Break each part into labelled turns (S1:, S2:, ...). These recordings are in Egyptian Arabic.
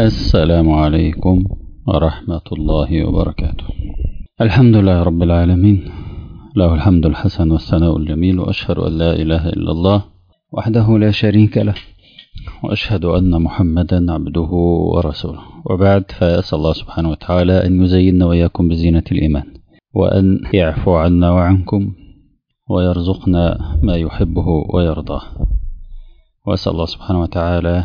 S1: السلام عليكم ورحمة الله وبركاته الحمد لله رب العالمين له الحمد الحسن والثناء الجميل وأشهد أن لا إله إلا الله وحده لا شريك له وأشهد أن محمدا عبده ورسوله وبعد فأسأل الله سبحانه وتعالى أن يزيننا وإياكم بزينة الإيمان وأن يعفو عنا وعنكم ويرزقنا ما يحبه ويرضاه وأسأل الله سبحانه وتعالى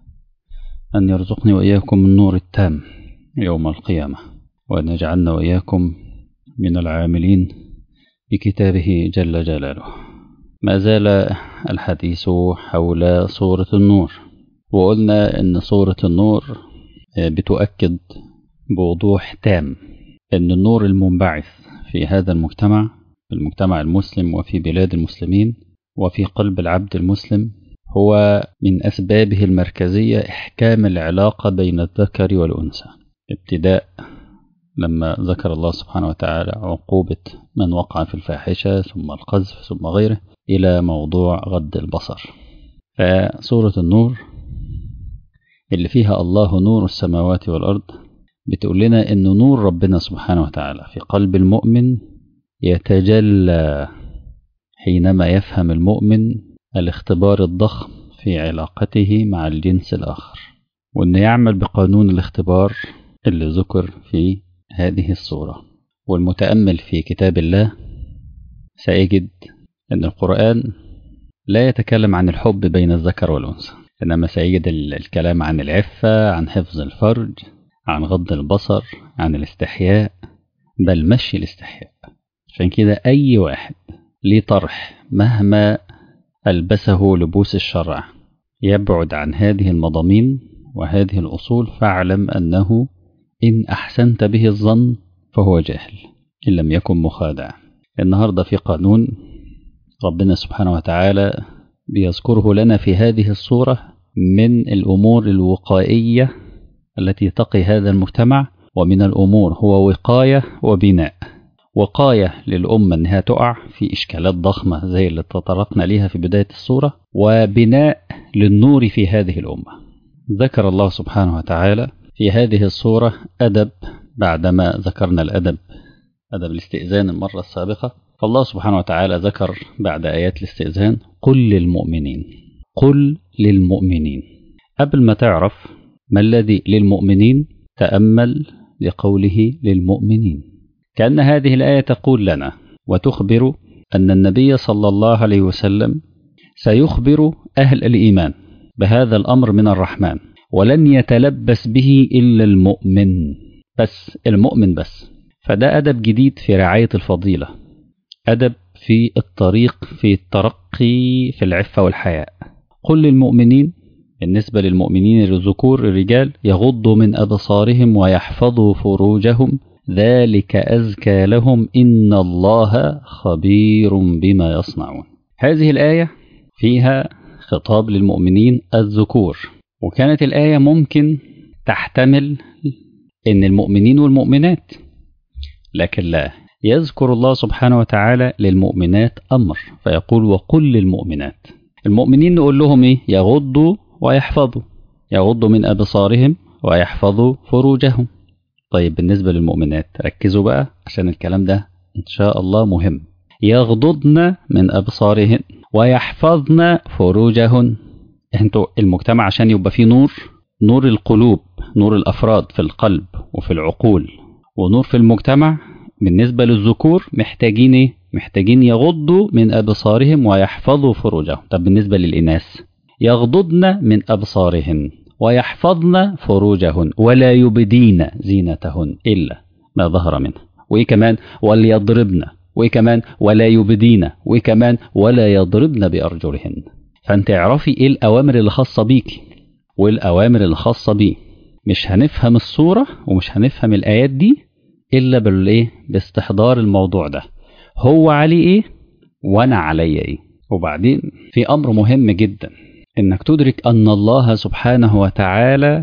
S1: أن يرزقني وإياكم النور التام يوم القيامة وأن يجعلنا وإياكم من العاملين بكتابه جل جلاله ما زال الحديث حول صورة النور وقلنا أن صورة النور بتؤكد بوضوح تام أن النور المنبعث في هذا المجتمع في المجتمع المسلم وفي بلاد المسلمين وفي قلب العبد المسلم هو من أسبابه المركزية إحكام العلاقة بين الذكر والأنثى ابتداء لما ذكر الله سبحانه وتعالى عقوبة من وقع في الفاحشة ثم القذف ثم غيره إلى موضوع غض البصر فسورة النور اللي فيها الله نور السماوات والأرض بتقول لنا أن نور ربنا سبحانه وتعالى في قلب المؤمن يتجلى حينما يفهم المؤمن الاختبار الضخم في علاقته مع الجنس الآخر وأن يعمل بقانون الاختبار اللي ذكر في هذه الصورة والمتأمل في كتاب الله سيجد أن القرآن لا يتكلم عن الحب بين الذكر والأنثى إنما سيجد الكلام عن العفة عن حفظ الفرج عن غض البصر عن الاستحياء بل مشي الاستحياء عشان كده أي واحد ليه طرح مهما ألبسه لبوس الشرع يبعد عن هذه المضامين وهذه الأصول فاعلم أنه إن أحسنت به الظن فهو جاهل إن لم يكن مخادع النهاردة في قانون ربنا سبحانه وتعالى بيذكره لنا في هذه الصورة من الأمور الوقائية التي تقي هذا المجتمع ومن الأمور هو وقاية وبناء وقاية للأمة أنها تقع في إشكالات ضخمة زي اللي تطرقنا ليها في بداية الصورة وبناء للنور في هذه الأمة ذكر الله سبحانه وتعالى في هذه الصورة أدب بعدما ذكرنا الأدب أدب الاستئذان المرة السابقة فالله سبحانه وتعالى ذكر بعد آيات الاستئذان قل للمؤمنين قل للمؤمنين قبل ما تعرف ما الذي للمؤمنين تأمل لقوله للمؤمنين كأن هذه الآية تقول لنا وتخبر أن النبي صلى الله عليه وسلم سيخبر أهل الإيمان بهذا الأمر من الرحمن ولن يتلبس به إلا المؤمن بس المؤمن بس فده أدب جديد في رعاية الفضيلة أدب في الطريق في الترقي في العفة والحياء قل للمؤمنين بالنسبة للمؤمنين الذكور الرجال يغضوا من أبصارهم ويحفظوا فروجهم ذلك أزكى لهم إن الله خبير بما يصنعون هذه الآية فيها خطاب للمؤمنين الذكور وكانت الآية ممكن تحتمل إن المؤمنين والمؤمنات لكن لا يذكر الله سبحانه وتعالى للمؤمنات أمر فيقول وقل للمؤمنات المؤمنين نقول لهم إيه يغضوا ويحفظوا يغضوا من أبصارهم ويحفظوا فروجهم طيب بالنسبة للمؤمنات ركزوا بقى عشان الكلام ده إن شاء الله مهم يغضضن من أبصارهن ويحفظن فروجهن انتوا المجتمع عشان يبقى فيه نور نور القلوب نور الأفراد في القلب وفي العقول ونور في المجتمع بالنسبة للذكور محتاجين ايه؟ محتاجين يغضوا من أبصارهم ويحفظوا فروجهم طب بالنسبة للإناث يغضضن من أبصارهن ويحفظن فروجهن ولا يبدين زينتهن إلا ما ظهر منها وإيه كمان وليضربن وإيه كمان ولا يبدين وإيه كمان ولا يضربن بأرجلهن فأنت اعرفي إيه الأوامر اللي خاصة بيكي وإيه الأوامر اللي خاصة بيه مش هنفهم الصورة ومش هنفهم الآيات دي إلا بالإيه باستحضار الموضوع ده هو عليه إيه وأنا عليا إيه وبعدين في أمر مهم جدا إنك تدرك أن الله سبحانه وتعالى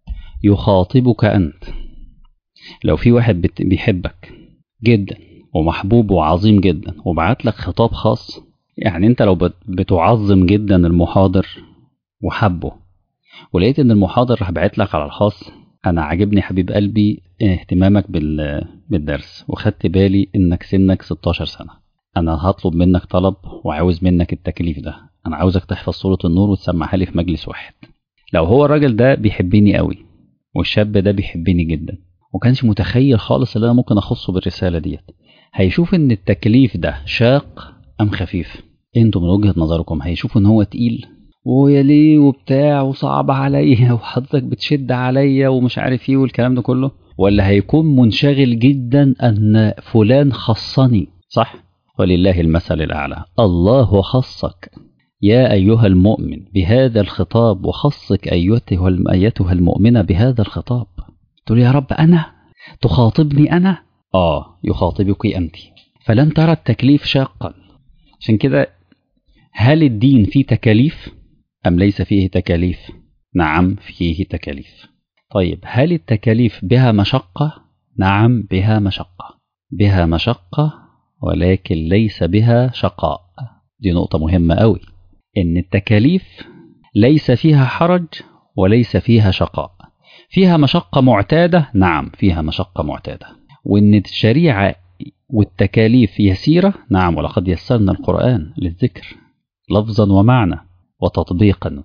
S1: يخاطبك أنت لو في واحد بيحبك جدا ومحبوب وعظيم جدا وبعت لك خطاب خاص يعني انت لو بتعظم جدا المحاضر وحبه ولقيت ان المحاضر راح باعت لك على الخاص انا عاجبني حبيب قلبي اهتمامك بال... بالدرس وخدت بالي انك سنك 16 سنه انا هطلب منك طلب وعاوز منك التكليف ده انا عاوزك تحفظ سوره النور وتسمعها لي في مجلس واحد لو هو الراجل ده بيحبني قوي والشاب ده بيحبني جدا وكانش متخيل خالص ان انا ممكن اخصه بالرساله ديت هيشوف ان التكليف ده شاق ام خفيف انتوا من وجهه نظركم هيشوفوا ان هو تقيل ويا ليه وبتاع وصعب عليا وحضرتك بتشد عليا ومش عارف ايه والكلام ده كله ولا هيكون منشغل جدا ان فلان خصني صح ولله المثل الاعلى الله خصك يا ايها المؤمن بهذا الخطاب وخصك ايتها ايتها المؤمنه بهذا الخطاب تقول يا رب انا تخاطبني انا اه يخاطبك انت فلن ترى التكليف شاقا عشان كده هل الدين فيه تكاليف أم ليس فيه تكاليف؟ نعم فيه تكاليف. طيب هل التكاليف بها مشقة؟ نعم بها مشقة. بها مشقة ولكن ليس بها شقاء. دي نقطة مهمة أوي. إن التكاليف ليس فيها حرج وليس فيها شقاء. فيها مشقة معتادة؟ نعم فيها مشقة معتادة. وإن الشريعة والتكاليف يسيرة؟ نعم ولقد يسرنا القرآن للذكر لفظا ومعنى وتطبيقا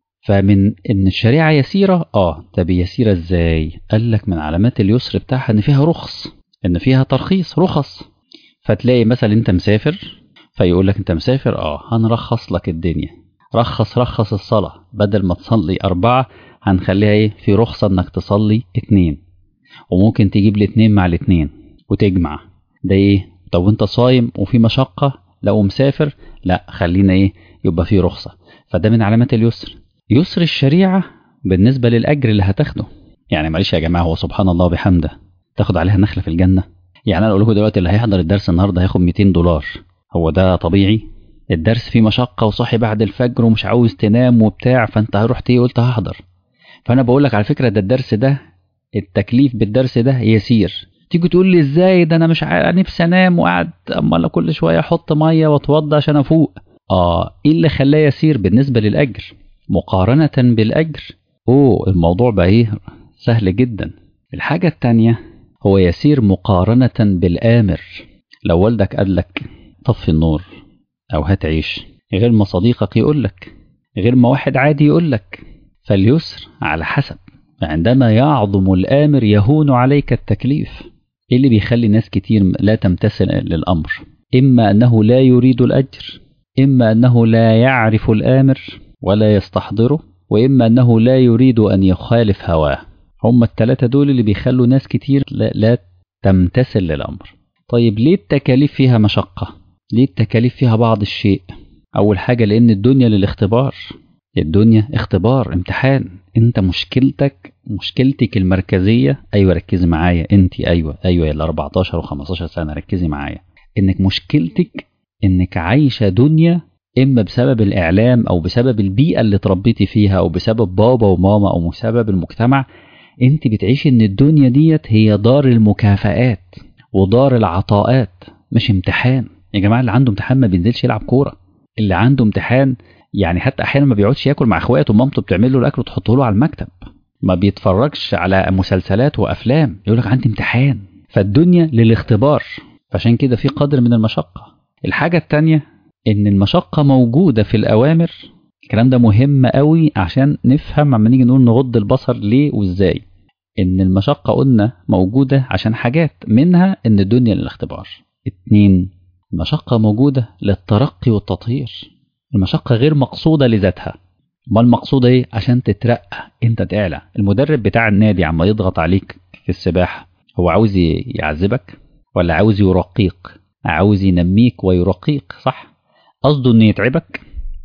S1: فمن ان الشريعه يسيره اه طب يسيره ازاي قال لك من علامات اليسر بتاعها ان فيها رخص ان فيها ترخيص رخص فتلاقي مثلا انت مسافر فيقول لك انت مسافر اه هنرخص لك الدنيا رخص رخص الصلاه بدل ما تصلي اربعه هنخليها ايه في رخصه انك تصلي اتنين وممكن تجيب الاتنين مع الاتنين وتجمع ده ايه طب وانت صايم وفي مشقه لو مسافر لا خلينا ايه يبقى في رخصه فده من علامات اليسر يسر الشريعة بالنسبة للأجر اللي هتاخده يعني معلش يا جماعة هو سبحان الله وبحمده تاخد عليها نخلة في الجنة يعني أنا أقول لكم دلوقتي اللي هيحضر الدرس النهاردة هياخد 200 دولار هو ده طبيعي الدرس فيه مشقة وصحي بعد الفجر ومش عاوز تنام وبتاع فأنت رحت إيه قلت هحضر فأنا بقول لك على فكرة ده الدرس ده التكليف بالدرس ده يسير تيجي تقول لي ازاي ده انا مش عارف نفسي انام وقعد امال كل شويه احط ميه واتوضى عشان افوق اه ايه اللي خلاه يسير بالنسبه للاجر مقارنه بالاجر اوه الموضوع بقى ايه سهل جدا الحاجه التانية هو يسير مقارنه بالامر لو والدك قال لك طفي النور او هات عيش غير ما صديقك يقول لك غير ما واحد عادي يقول لك فاليسر على حسب عندما يعظم الامر يهون عليك التكليف ايه اللي بيخلي ناس كتير لا تمتثل للامر اما انه لا يريد الاجر إما أنه لا يعرف الآمر ولا يستحضره وإما أنه لا يريد أن يخالف هواه هم الثلاثة دول اللي بيخلوا ناس كتير لا, لا تمتثل للأمر طيب ليه التكاليف فيها مشقة ليه التكاليف فيها بعض الشيء أول حاجة لأن الدنيا للاختبار الدنيا اختبار امتحان انت مشكلتك مشكلتك المركزية ايوه ركزي معايا انت ايوه ايوه يا 14 و15 سنة ركزي معايا انك مشكلتك انك عايشة دنيا اما بسبب الاعلام او بسبب البيئة اللي اتربيتي فيها او بسبب بابا وماما او بسبب المجتمع انت بتعيشي ان الدنيا ديت هي دار المكافآت ودار العطاءات مش امتحان يا جماعة اللي عنده امتحان ما بينزلش يلعب كورة اللي عنده امتحان يعني حتى احيانا ما بيقعدش ياكل مع اخواته ومامته بتعمل له الاكل وتحطه له على المكتب ما بيتفرجش على مسلسلات وافلام يقول لك عندي امتحان فالدنيا للاختبار فعشان كده في قدر من المشقه الحاجه الثانيه ان المشقه موجوده في الاوامر الكلام ده مهم قوي عشان نفهم لما نيجي نقول نغض البصر ليه وازاي ان المشقه قلنا موجوده عشان حاجات منها ان الدنيا للاختبار اتنين المشقه موجوده للترقي والتطهير المشقة غير مقصودة لذاتها ما المقصودة ايه عشان تترقى انت تعلى المدرب بتاع النادي عما يضغط عليك في السباحة هو عاوز يعذبك ولا عاوز يرقيك عاوز ينميك ويرقيك صح قصده انه يتعبك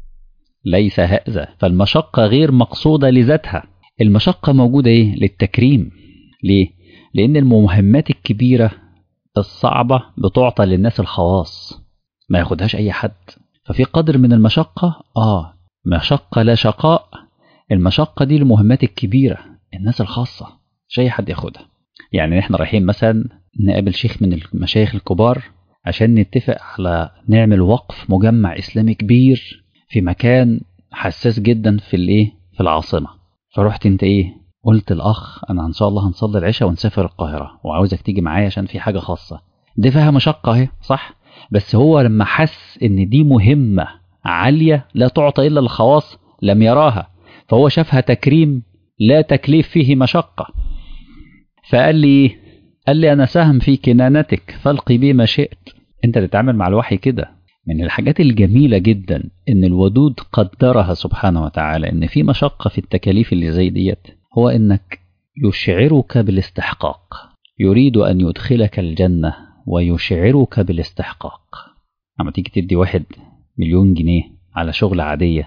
S1: ليس هذا فالمشقة غير مقصودة لذاتها المشقة موجودة ايه للتكريم ليه لان المهمات الكبيرة الصعبة بتعطى للناس الخواص ما ياخدهاش اي حد ففي قدر من المشقة آه مشقة لا شقاء المشقة دي المهمات الكبيرة الناس الخاصة مش أي حد ياخدها يعني احنا رايحين مثلا نقابل شيخ من المشايخ الكبار عشان نتفق على نعمل وقف مجمع إسلامي كبير في مكان حساس جدا في الايه في العاصمة فرحت انت ايه قلت الاخ انا ان شاء الله هنصلي العشاء ونسافر القاهره وعاوزك تيجي معايا عشان في حاجه خاصه دي فيها مشقه اهي صح بس هو لما حس ان دي مهمه عاليه لا تعطى الا الخواص لم يراها فهو شافها تكريم لا تكليف فيه مشقه فقال لي قال لي انا سهم في كنانتك فالقي بي ما شئت انت تتعامل مع الوحي كده من الحاجات الجميلة جدا إن الودود قدرها سبحانه وتعالى إن في مشقة في التكاليف اللي زي ديت هو إنك يشعرك بالاستحقاق يريد أن يدخلك الجنة ويشعرك بالاستحقاق أما تيجي تدي واحد مليون جنيه على شغلة عادية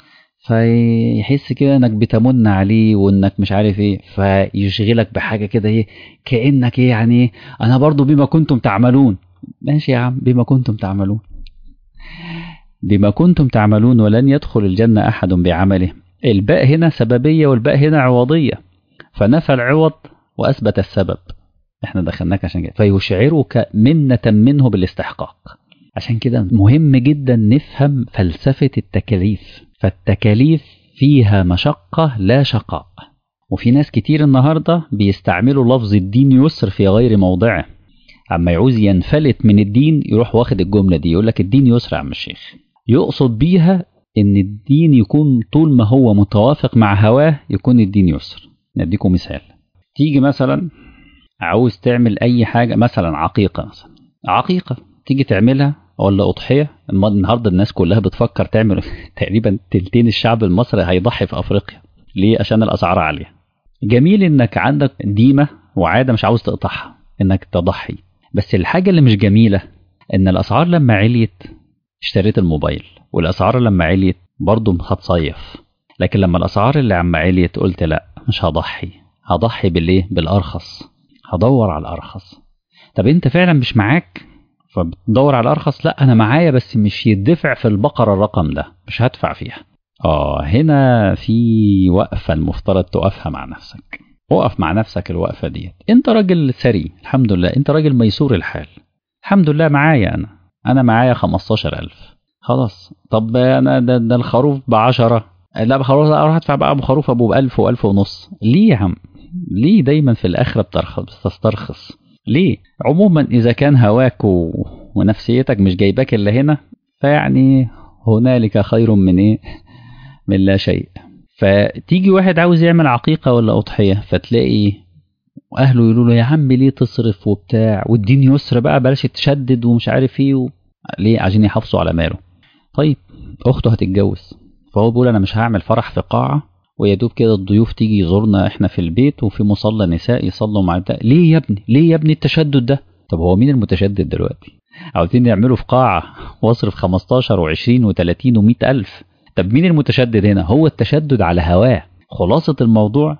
S1: فيحس كده انك بتمن عليه وانك مش عارف ايه فيشغلك بحاجه كده ايه كانك ايه يعني ايه انا برضو بما كنتم تعملون ماشي يا عم بما كنتم تعملون بما كنتم تعملون ولن يدخل الجنة أحد بعمله الباء هنا سببية والباء هنا عوضية فنفى العوض وأثبت السبب احنا دخلناك عشان كده فيشعرك منة منه بالاستحقاق عشان كده مهم جدا نفهم فلسفة التكاليف فالتكاليف فيها مشقة لا شقاء وفي ناس كتير النهاردة بيستعملوا لفظ الدين يسر في غير موضعه اما يعوز ينفلت من الدين يروح واخد الجملة دي يقول لك الدين يسر يا عم الشيخ يقصد بيها ان الدين يكون طول ما هو متوافق مع هواه يكون الدين يسر نديكم مثال تيجي مثلا عاوز تعمل اي حاجة مثلا عقيقة مثلا عقيقة تيجي تعملها ولا أضحية النهاردة الناس كلها بتفكر تعمل تقريبا تلتين الشعب المصري هيضحي في أفريقيا ليه عشان الأسعار عالية جميل إنك عندك ديمة وعادة مش عاوز تقطعها إنك تضحي بس الحاجة اللي مش جميلة إن الأسعار لما عليت اشتريت الموبايل والأسعار لما عليت برضه هتصيف لكن لما الأسعار اللي عم عليت قلت لأ مش هضحي هضحي بالإيه بالأرخص هدور على الأرخص طب أنت فعلا مش معاك فبتدور على الأرخص لا أنا معايا بس مش يدفع في البقرة الرقم ده مش هدفع فيها آه هنا في وقفة المفترض تقفها مع نفسك وقف مع نفسك الوقفة ديت انت راجل ثري الحمد لله انت راجل ميسور الحال الحمد لله معايا انا انا معايا 15000 خلاص طب انا ده, ده الخروف بعشرة لا بخروف اروح ادفع بقى بخروف ابو بألف وألف ونص ليه يا عم ليه دايما في الاخرة بتسترخص ليه عموما اذا كان هواك و... ونفسيتك مش جايباك الا هنا فيعني هنالك خير من ايه من لا شيء فتيجي واحد عاوز يعمل عقيقة ولا أضحية فتلاقي أهله يقولوا له يا عم ليه تصرف وبتاع والدين يسر بقى بلاش تشدد ومش عارف ايه و... ليه عشان يحافظوا على ماله طيب أخته هتتجوز فهو بيقول أنا مش هعمل فرح في قاعة ويا دوب كده الضيوف تيجي يزورنا احنا في البيت وفي مصلى نساء يصلوا مع بتاع ليه يا ابني ليه يا ابني التشدد ده طب هو مين المتشدد دلوقتي عاوزين يعملوا في قاعة واصرف 15 و20 و30 و100 ألف طب مين المتشدد هنا هو التشدد على هواه خلاصة الموضوع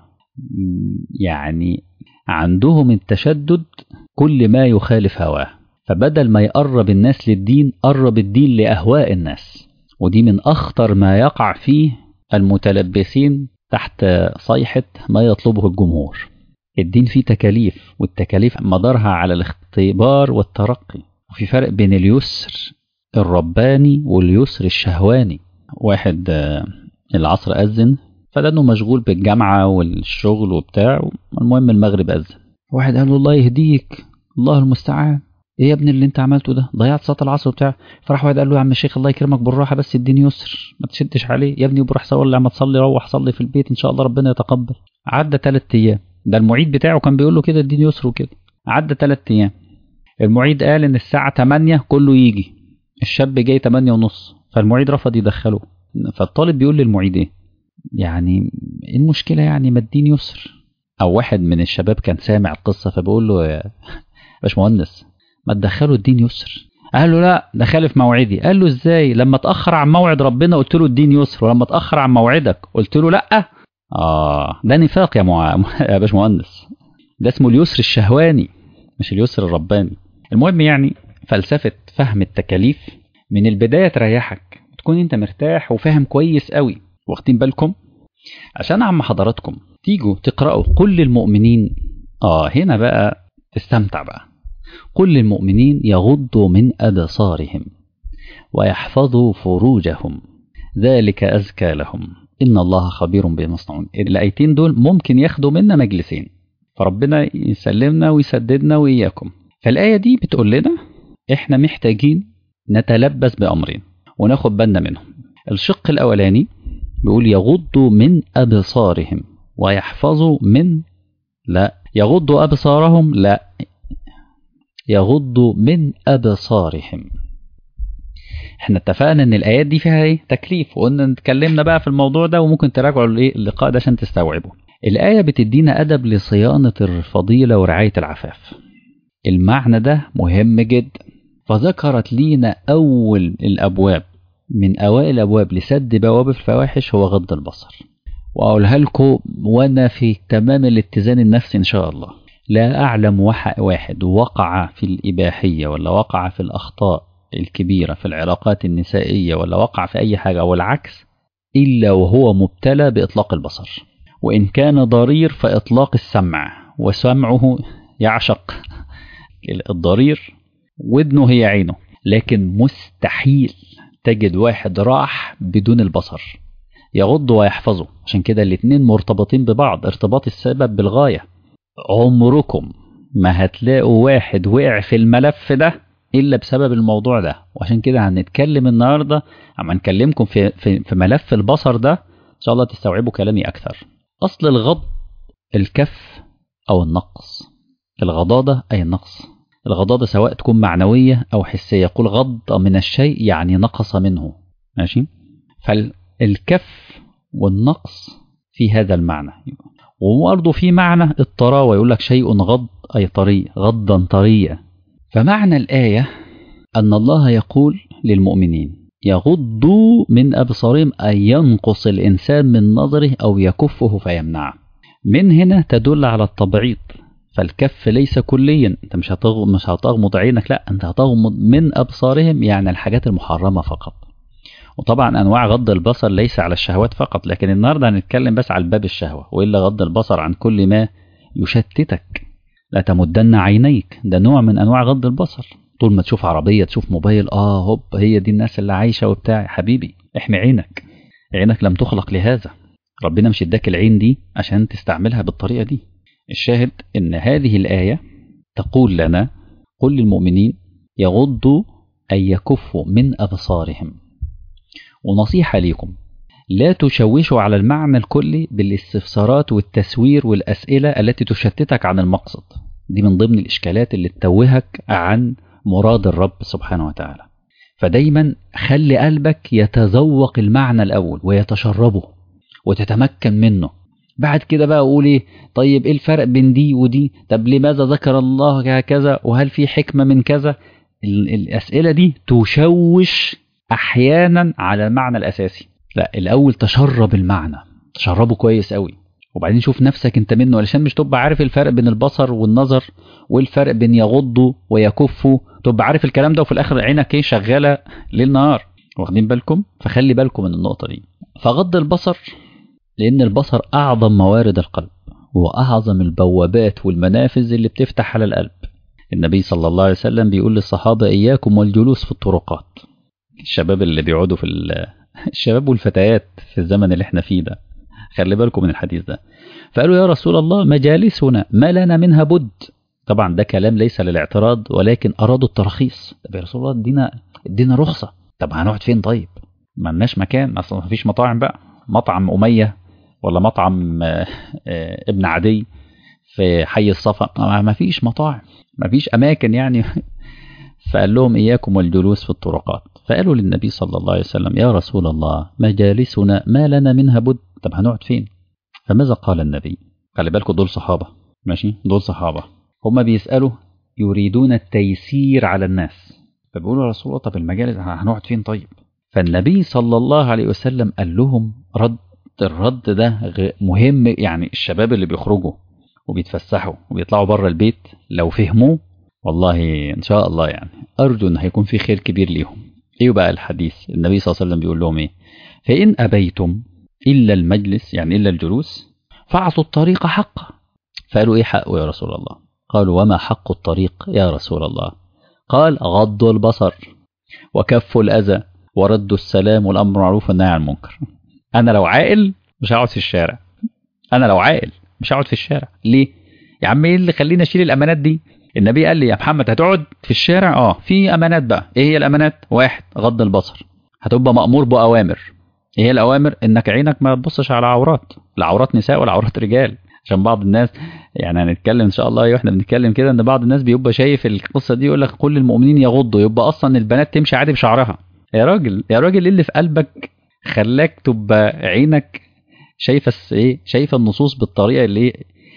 S1: يعني عندهم التشدد كل ما يخالف هواه فبدل ما يقرب الناس للدين قرب الدين لأهواء الناس ودي من أخطر ما يقع فيه المتلبسين تحت صيحة ما يطلبه الجمهور الدين فيه تكاليف والتكاليف مدارها على الاختبار والترقي وفي فرق بين اليسر الرباني واليسر الشهواني واحد العصر أذن فلأنه مشغول بالجامعة والشغل وبتاع المهم المغرب أذن واحد قال له الله يهديك الله المستعان ايه يا ابني اللي انت عملته ده ضيعت صلاه العصر وبتاع فراح واحد قال له يا عم الشيخ الله يكرمك بالراحه بس الدين يسر ما تشدش عليه يا ابني بروح صلي لما تصلي روح صلي في البيت ان شاء الله ربنا يتقبل عدى ثلاث ايام ده المعيد بتاعه كان بيقول له كده الدين يسر وكده عدى ثلاث ايام المعيد قال ان الساعه 8 كله يجي الشاب جاي 8 ونص فالمعيد رفض يدخله فالطالب بيقول للمعيد ايه يعني ايه المشكله يعني ما الدين يسر او واحد من الشباب كان سامع القصه فبيقول له يا باشمهندس ما تدخلوا الدين يسر قال له لا ده خالف موعدي قال له ازاي لما اتاخر عن موعد ربنا قلت له الدين يسر ولما اتاخر عن موعدك قلت له لا اه ده نفاق يا مع... يا باشمهندس ده اسمه اليسر الشهواني مش اليسر الرباني المهم يعني فلسفه فهم التكاليف من البدايه تريحك تكون انت مرتاح وفاهم كويس قوي واخدين بالكم عشان عم حضراتكم تيجوا تقرأوا كل المؤمنين اه هنا بقى استمتع بقى قل للمؤمنين يغضوا من أبصارهم ويحفظوا فروجهم ذلك أزكى لهم إن الله خبير بما يصنعون الآيتين دول ممكن ياخدوا منا مجلسين فربنا يسلمنا ويسددنا وإياكم فالآية دي بتقول لنا إحنا محتاجين نتلبس بأمرين وناخد بالنا منهم الشق الأولاني بيقول يغضوا من أبصارهم ويحفظوا من لا يغضوا أبصارهم لا يغضوا من أبصارهم احنا اتفقنا ان الايات دي فيها ايه تكليف وقلنا اتكلمنا بقى في الموضوع ده وممكن تراجعوا الايه اللقاء ده عشان تستوعبوا الايه بتدينا ادب لصيانه الفضيله ورعايه العفاف المعنى ده مهم جدا فذكرت لينا اول الابواب من اوائل الابواب لسد بوابه الفواحش هو غض البصر واقولها لكم وانا في تمام الاتزان النفسي ان شاء الله لا اعلم واحد وقع في الاباحيه ولا وقع في الاخطاء الكبيرة في العلاقات النسائية ولا وقع في أي حاجة أو العكس إلا وهو مبتلى بإطلاق البصر وإن كان ضرير فإطلاق السمع وسمعه يعشق الضرير ودنه هي عينه لكن مستحيل تجد واحد راح بدون البصر يغض ويحفظه عشان كده الاتنين مرتبطين ببعض ارتباط السبب بالغاية عمركم ما هتلاقوا واحد وقع في الملف ده الا بسبب الموضوع ده وعشان كده هنتكلم النهارده عم نكلمكم في, في في ملف البصر ده ان شاء الله تستوعبوا كلامي اكثر اصل الغض الكف او النقص الغضاضه اي النقص الغضاضه سواء تكون معنويه او حسيه يقول غض من الشيء يعني نقص منه ماشي فالكف والنقص في هذا المعنى وبرضه في معنى الطراوه يقول لك شيء غض اي طري غضا طريا فمعنى الآية أن الله يقول للمؤمنين يغضوا من أبصارهم أن ينقص الإنسان من نظره أو يكفه فيمنعه من هنا تدل على التبعيض فالكف ليس كليا انت مش هتغمض مش هتغمض عينك لا انت هتغمض من ابصارهم يعني الحاجات المحرمه فقط وطبعا انواع غض البصر ليس على الشهوات فقط لكن النهارده هنتكلم بس على الباب الشهوه والا غض البصر عن كل ما يشتتك لا تمدن عينيك ده نوع من انواع غض البصر طول ما تشوف عربيه تشوف موبايل اه هوب هي دي الناس اللي عايشه وبتاع حبيبي احمي عينك عينك لم تخلق لهذا ربنا مش اداك العين دي عشان تستعملها بالطريقه دي الشاهد ان هذه الايه تقول لنا قل للمؤمنين يغضوا أن يكفوا من أبصارهم ونصيحة ليكم لا تشوشوا على المعنى الكلي بالاستفسارات والتسوير والأسئلة التي تشتتك عن المقصد دي من ضمن الإشكالات اللي تتوهك عن مراد الرب سبحانه وتعالى فدايما خلي قلبك يتذوق المعنى الأول ويتشربه وتتمكن منه بعد كده بقى أقول إيه طيب إيه الفرق بين دي ودي طب لماذا ذكر الله هكذا وهل في حكمة من كذا الأسئلة دي تشوش أحيانا على المعنى الأساسي لا الأول تشرب المعنى تشربه كويس قوي وبعدين شوف نفسك انت منه علشان مش تبقى عارف الفرق بين البصر والنظر والفرق بين يغض ويكف تبقى عارف الكلام ده وفي الاخر عينك ايه شغاله ليل نهار واخدين بالكم فخلي بالكم من النقطه دي فغض البصر لان البصر اعظم موارد القلب واعظم البوابات والمنافذ اللي بتفتح على القلب النبي صلى الله عليه وسلم بيقول للصحابه اياكم والجلوس في الطرقات الشباب اللي بيقعدوا في الشباب والفتيات في الزمن اللي احنا فيه ده خلي بالكم من الحديث ده فقالوا يا رسول الله مجالسنا ما لنا منها بد طبعا ده كلام ليس للاعتراض ولكن أرادوا الترخيص طب يا رسول الله ادينا ادينا رخصة طب هنقعد فين طيب ما لناش مكان اصلا ما فيش مطاعم بقى مطعم أمية ولا مطعم ابن عدي في حي الصفا ما فيش مطاعم ما فيش أماكن يعني فقال لهم إياكم والجلوس في الطرقات فقالوا للنبي صلى الله عليه وسلم يا رسول الله مجالسنا ما لنا منها بد طب هنقعد فين فماذا قال النبي خلي بالكم دول صحابة ماشي دول صحابة هما بيسألوا يريدون التيسير على الناس فبيقولوا يا رسول الله طب المجالس هنقعد فين طيب فالنبي صلى الله عليه وسلم قال لهم رد الرد ده مهم يعني الشباب اللي بيخرجوا وبيتفسحوا وبيطلعوا بره البيت لو فهموه والله ان شاء الله يعني ارجو ان هيكون في خير كبير ليهم ايه بقى الحديث النبي صلى الله عليه وسلم بيقول لهم ايه فان ابيتم الا المجلس يعني الا الجلوس فاعطوا الطريق حقه فقالوا ايه حقه يا رسول الله قالوا وما حق الطريق يا رسول الله قال غض البصر وكف الاذى ورد السلام والامر معروف والنهي عن المنكر
S2: انا لو عاقل مش هقعد في الشارع انا لو عاقل مش هقعد في الشارع ليه يا عم ايه اللي خليني اشيل الامانات دي النبي قال لي يا محمد هتقعد في الشارع اه في امانات بقى ايه هي الامانات واحد غض البصر هتبقى مامور باوامر ايه هي الاوامر انك عينك ما تبصش على عورات لا عورات نساء ولا عورات رجال عشان بعض الناس يعني هنتكلم ان شاء الله واحنا بنتكلم كده ان بعض الناس بيبقى شايف القصه دي يقول لك كل المؤمنين يغضوا يبقى اصلا البنات تمشي عادي بشعرها يا راجل يا راجل ايه اللي في قلبك خلاك تبقى عينك شايفه ايه شايفه النصوص بالطريقه اللي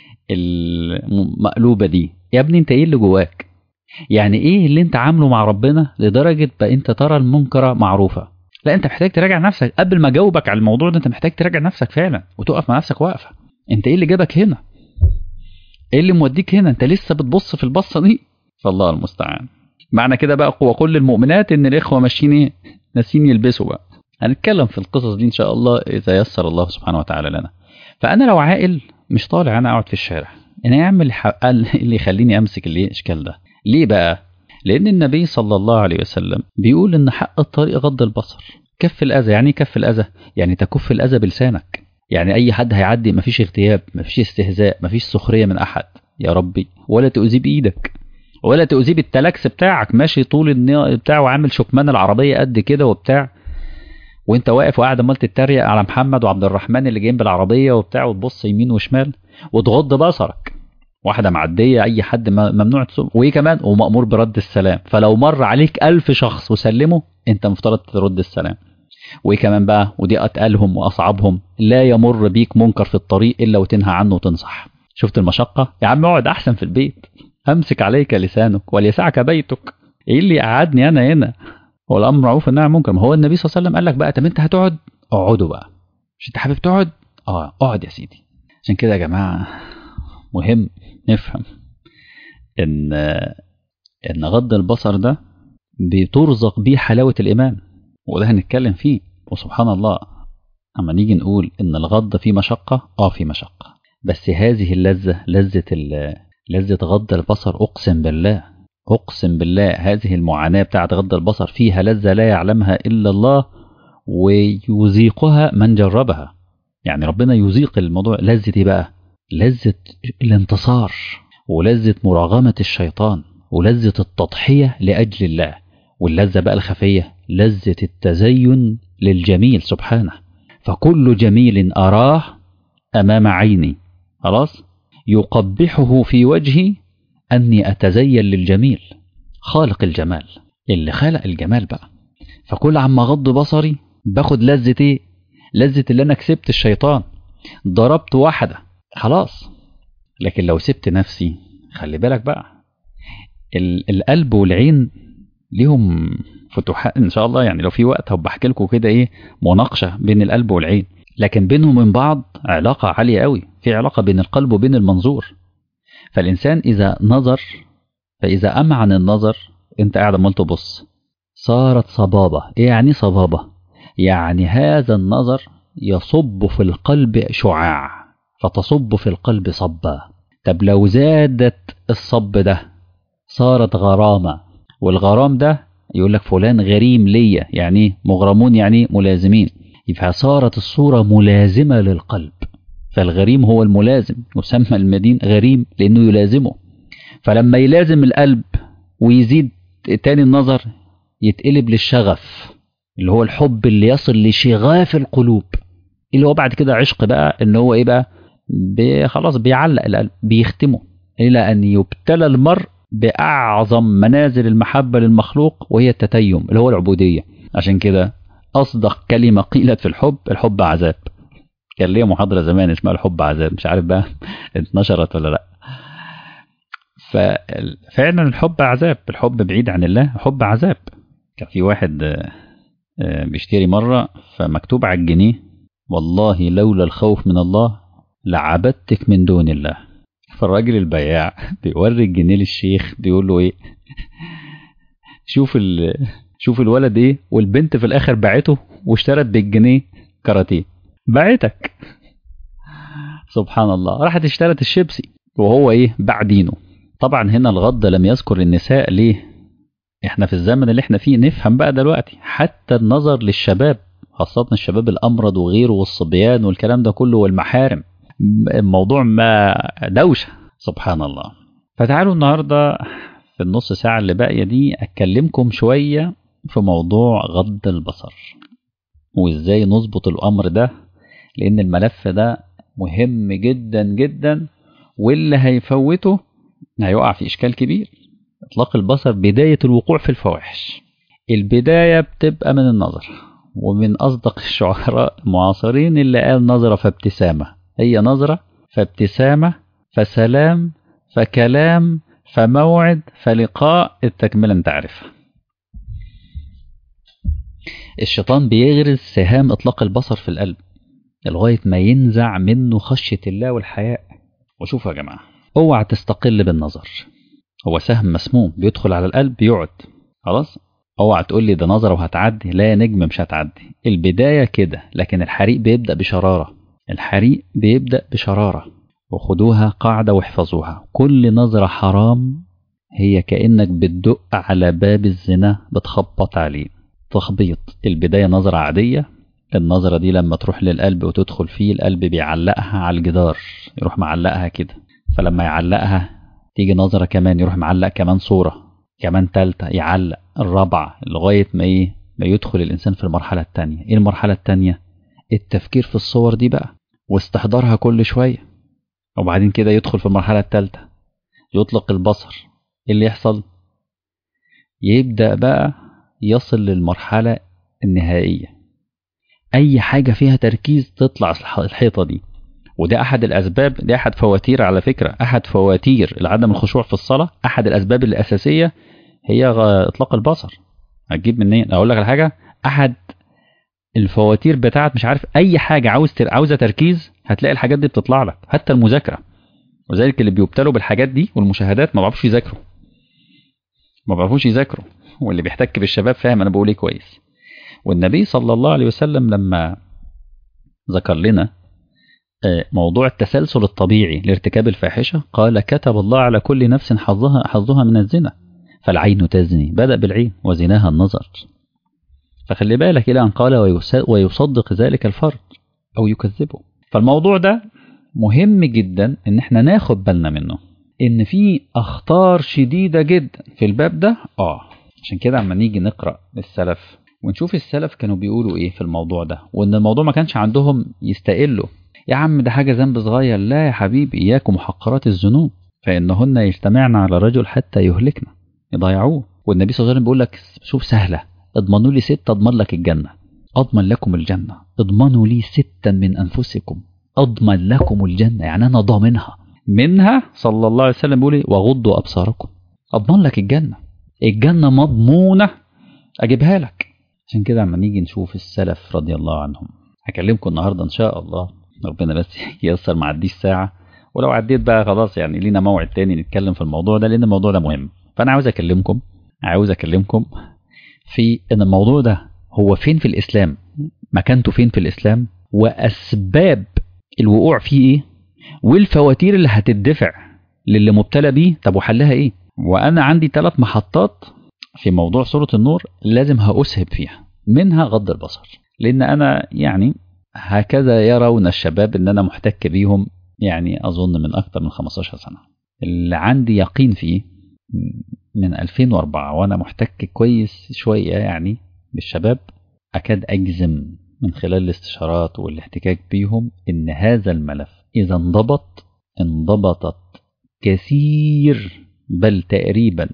S2: المقلوبه دي يا ابني انت ايه اللي جواك يعني ايه اللي انت عامله مع ربنا لدرجه بقى انت ترى المنكره معروفه لا انت محتاج تراجع نفسك قبل ما اجاوبك على الموضوع ده انت محتاج تراجع نفسك فعلا وتقف مع نفسك واقفه انت ايه اللي جابك هنا ايه اللي موديك هنا انت لسه بتبص في البصه دي فالله المستعان معنى كده بقى وكل المؤمنات ان الاخوه ماشيين ايه ناسين يلبسوا بقى هنتكلم في القصص دي ان شاء الله اذا يسر الله سبحانه وتعالى لنا فانا لو عاقل مش طالع انا اقعد في الشارع انا اعمل اللي يخليني امسك الاشكال ده ليه بقى لان النبي صلى الله عليه وسلم بيقول ان حق الطريق غض البصر كف الاذى يعني كف الاذى يعني تكف الاذى بلسانك يعني اي حد هيعدي مفيش اغتياب مفيش استهزاء مفيش سخريه من احد يا ربي ولا تؤذيه بايدك ولا تؤذيه بالتلاكس بتاعك ماشي طول النيا بتاعه عامل شكمان العربيه قد كده وبتاع وانت واقف وقاعد عمال تتريق على محمد وعبد الرحمن اللي جايين بالعربيه وبتاع وتبص يمين وشمال وتغض بصرك واحده معديه اي حد ممنوع تسوق وايه كمان ومامور برد السلام فلو مر عليك ألف شخص وسلمه انت مفترض ترد السلام وايه كمان بقى ودي اتقلهم واصعبهم لا يمر بيك منكر في الطريق الا وتنهى عنه وتنصح شفت المشقه يا عم اقعد احسن في البيت امسك عليك لسانك وليسعك بيتك ايه اللي قعدني انا هنا هو الامر معروف انها منكر ما هو النبي صلى الله عليه وسلم قال لك بقى طب انت هتقعد اقعدوا بقى مش انت حابب تقعد اه اقعد يا سيدي عشان كده يا جماعه مهم نفهم ان ان غض البصر ده بترزق بيه حلاوه الايمان وده هنتكلم فيه وسبحان الله اما نيجي نقول ان الغض فيه مشقه اه في مشقه بس هذه اللذه لذه لذه غض البصر اقسم بالله اقسم بالله هذه المعاناه بتاعت غض البصر فيها لذه لا يعلمها الا الله ويذيقها من جربها يعني ربنا يذيق الموضوع لذه ايه بقى لذه الانتصار ولذه مراغمه الشيطان ولذه التضحيه لاجل الله واللذه بقى الخفيه لذة التزين للجميل سبحانه فكل جميل أراه أمام عيني خلاص يقبحه في وجهي أني أتزين للجميل خالق الجمال اللي خلق الجمال بقى فكل عما غض بصري باخد لذة ايه لذة اللي انا كسبت الشيطان ضربت واحدة خلاص لكن لو سبت نفسي خلي بالك بقى القلب والعين ليهم فتوحات ان شاء الله يعني لو في وقت هبقى احكي لكم كده ايه مناقشه بين القلب والعين لكن بينهم من بعض علاقه عاليه قوي في علاقه بين القلب وبين المنظور فالانسان اذا نظر فاذا امعن النظر انت قاعد عمال تبص صارت صبابه ايه يعني صبابه يعني هذا النظر يصب في القلب شعاع فتصب في القلب صبا طب لو زادت الصب ده صارت غرامه والغرام ده يقول لك فلان غريم ليا يعني مغرمون يعني ملازمين يبقى صارت الصورة ملازمة للقلب فالغريم هو الملازم يسمى المدين غريم لأنه يلازمه فلما يلازم القلب ويزيد تاني النظر يتقلب للشغف اللي هو الحب اللي يصل لشغاف القلوب اللي هو بعد كده عشق بقى ان هو ايه بقى بي خلاص بيعلق القلب بيختمه الى ان يبتلى المرء بأعظم منازل المحبة للمخلوق وهي التتيم اللي هو العبودية عشان كده أصدق كلمة قيلت في الحب الحب عذاب كان ليا محاضرة زمان اسمها الحب عذاب مش عارف بقى اتنشرت ولا لا ففعلا الحب عذاب الحب بعيد عن الله حب عذاب كان في واحد بيشتري مرة فمكتوب على الجنيه والله لولا الخوف من الله لعبدتك من دون الله فالراجل البياع بيوري الجنيه للشيخ بيقول له ايه شوف ال... شوف الولد ايه والبنت في الاخر باعته واشترت بالجنيه كاراتيه باعتك سبحان الله راحت اشترت الشيبسي وهو ايه باع دينه طبعا هنا الغض لم يذكر النساء ليه احنا في الزمن اللي احنا فيه نفهم بقى دلوقتي حتى النظر للشباب خاصة الشباب الأمرض وغيره والصبيان والكلام ده كله والمحارم الموضوع ما دوشة سبحان الله فتعالوا النهاردة في النص ساعة اللي باقية دي أتكلمكم شوية في موضوع غض البصر وإزاي نظبط الأمر ده لأن الملف ده مهم جدا جدا واللي هيفوته هيقع في إشكال كبير إطلاق البصر بداية الوقوع في الفواحش البداية بتبقى من النظر ومن أصدق الشعراء المعاصرين اللي قال نظرة فابتسامة هي نظرة فابتسامة فسلام فكلام فموعد فلقاء التكملة انت عارفها الشيطان بيغرز سهام إطلاق البصر في القلب لغاية ما ينزع منه خشية الله والحياء وشوفوا يا جماعة اوعى تستقل بالنظر هو سهم مسموم بيدخل على القلب بيقعد خلاص اوعى تقول لي ده نظرة وهتعدي لا يا نجم مش هتعدي البداية كده لكن الحريق بيبدأ بشرارة الحريق بيبدأ بشرارة وخدوها قاعدة واحفظوها كل نظرة حرام هي كأنك بتدق على باب الزنا بتخبط عليه تخبيط البداية نظرة عادية النظرة دي لما تروح للقلب وتدخل فيه القلب بيعلقها على الجدار يروح معلقها كده فلما يعلقها تيجي نظرة كمان يروح معلق كمان صورة كمان تالتة يعلق الرابعة لغاية ما ايه ما يدخل الإنسان في المرحلة التانية ايه المرحلة التانية التفكير في الصور دي بقى واستحضارها كل شوية وبعدين كده يدخل في المرحلة التالتة يطلق البصر ايه اللي يحصل يبدأ بقى يصل للمرحلة النهائية أي حاجة فيها تركيز تطلع الحيطة دي وده أحد الأسباب ده أحد فواتير على فكرة أحد فواتير لعدم الخشوع في الصلاة أحد الأسباب الأساسية هي إطلاق البصر هتجيب منين أقول لك على حاجة أحد الفواتير بتاعت مش عارف أي حاجة عاوز تر... عاوزة تركيز هتلاقي الحاجات دي بتطلع لك حتى المذاكرة وذلك اللي بيبتلوا بالحاجات دي والمشاهدات ما بيعرفوش يذاكروا ما بيعرفوش يذاكروا واللي بيحتك بالشباب فاهم أنا بقول إيه كويس والنبي صلى الله عليه وسلم لما ذكر لنا موضوع التسلسل الطبيعي لارتكاب الفاحشة قال كتب الله على كل نفس حظها حظها من الزنا فالعين تزني بدأ بالعين وزناها النظر فخلي بالك إلى أن قال ويصدق ذلك الفرد أو يكذبه فالموضوع ده مهم جدا إن احنا ناخد بالنا منه إن في أخطار شديدة جدا في الباب ده آه عشان كده عما نيجي نقرأ السلف ونشوف السلف كانوا بيقولوا إيه في الموضوع ده وإن الموضوع ما كانش عندهم يستقلوا يا عم ده حاجة ذنب صغير لا يا حبيبي إياكم محقرات الذنوب فإنهن يجتمعن على رجل حتى يهلكنا يضيعوه والنبي صلى الله عليه وسلم بيقول لك شوف سهلة اضمنوا لي ستة اضمن لك الجنة اضمن لكم الجنة اضمنوا لي ستا من انفسكم اضمن لكم الجنة يعني انا ضامنها منها صلى الله عليه وسلم بيقول وغضوا ابصاركم اضمن لك الجنة الجنة مضمونة اجيبها لك عشان كده عما نيجي نشوف السلف رضي الله عنهم هكلمكم النهارده ان شاء الله ربنا بس ييسر ما عديش ساعة ولو عديت بقى خلاص يعني لينا موعد تاني نتكلم في الموضوع ده لان الموضوع ده مهم فانا عاوز اكلمكم عاوز اكلمكم في ان الموضوع ده هو فين في الاسلام مكانته فين في الاسلام واسباب الوقوع فيه ايه والفواتير اللي هتدفع للي مبتلى بيه طب وحلها ايه وانا عندي ثلاث محطات في موضوع سورة النور لازم هأسهب فيها منها غض البصر لان انا يعني هكذا يرون الشباب ان انا محتك بيهم يعني اظن من اكثر من 15 سنة اللي عندي يقين فيه من 2004 وانا محتك كويس شوية يعني بالشباب اكاد اجزم من خلال الاستشارات والاحتكاك بيهم ان هذا الملف اذا انضبط انضبطت كثير بل تقريبا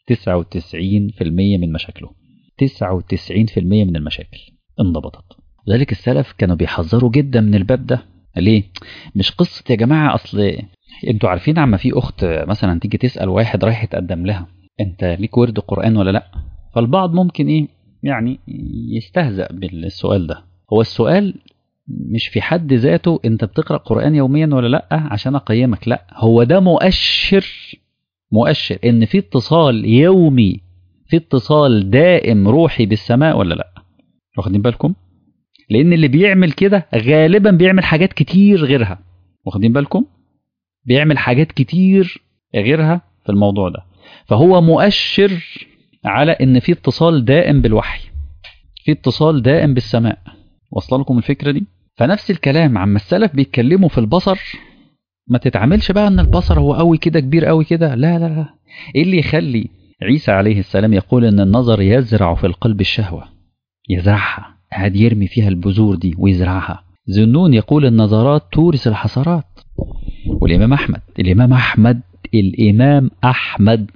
S2: 99% من مشاكله 99% من المشاكل انضبطت ذلك السلف كانوا بيحذروا جدا من الباب ده ليه مش قصة يا جماعة اصل انتوا عارفين عما في اخت مثلا تيجي تسأل واحد رايح يتقدم لها انت ليك ورد قرآن ولا لا فالبعض ممكن ايه يعني يستهزأ بالسؤال ده هو السؤال مش في حد ذاته انت بتقرأ قرآن يوميا ولا لا عشان اقيمك لا هو ده مؤشر مؤشر ان في اتصال يومي في اتصال دائم روحي بالسماء ولا لا واخدين بالكم لان اللي بيعمل كده غالبا بيعمل حاجات كتير غيرها واخدين بالكم بيعمل حاجات كتير غيرها في الموضوع ده فهو مؤشر على ان في اتصال دائم بالوحي في اتصال دائم بالسماء واصله لكم الفكره دي فنفس الكلام عما السلف بيتكلموا في البصر ما تتعاملش بقى ان البصر هو قوي كده كبير قوي كده لا لا لا ايه اللي يخلي عيسى عليه السلام يقول ان النظر يزرع في القلب الشهوه يزرعها قاعد يرمي فيها البذور دي ويزرعها ذنون يقول النظرات تورث الحسرات والامام احمد الامام احمد الامام احمد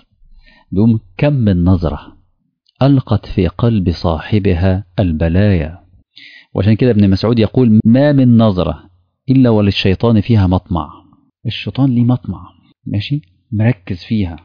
S2: بيقوم كم من نظره القت في قلب صاحبها البلايا وعشان كده ابن مسعود يقول ما من نظره الا وللشيطان فيها مطمع الشيطان ليه مطمع ماشي مركز فيها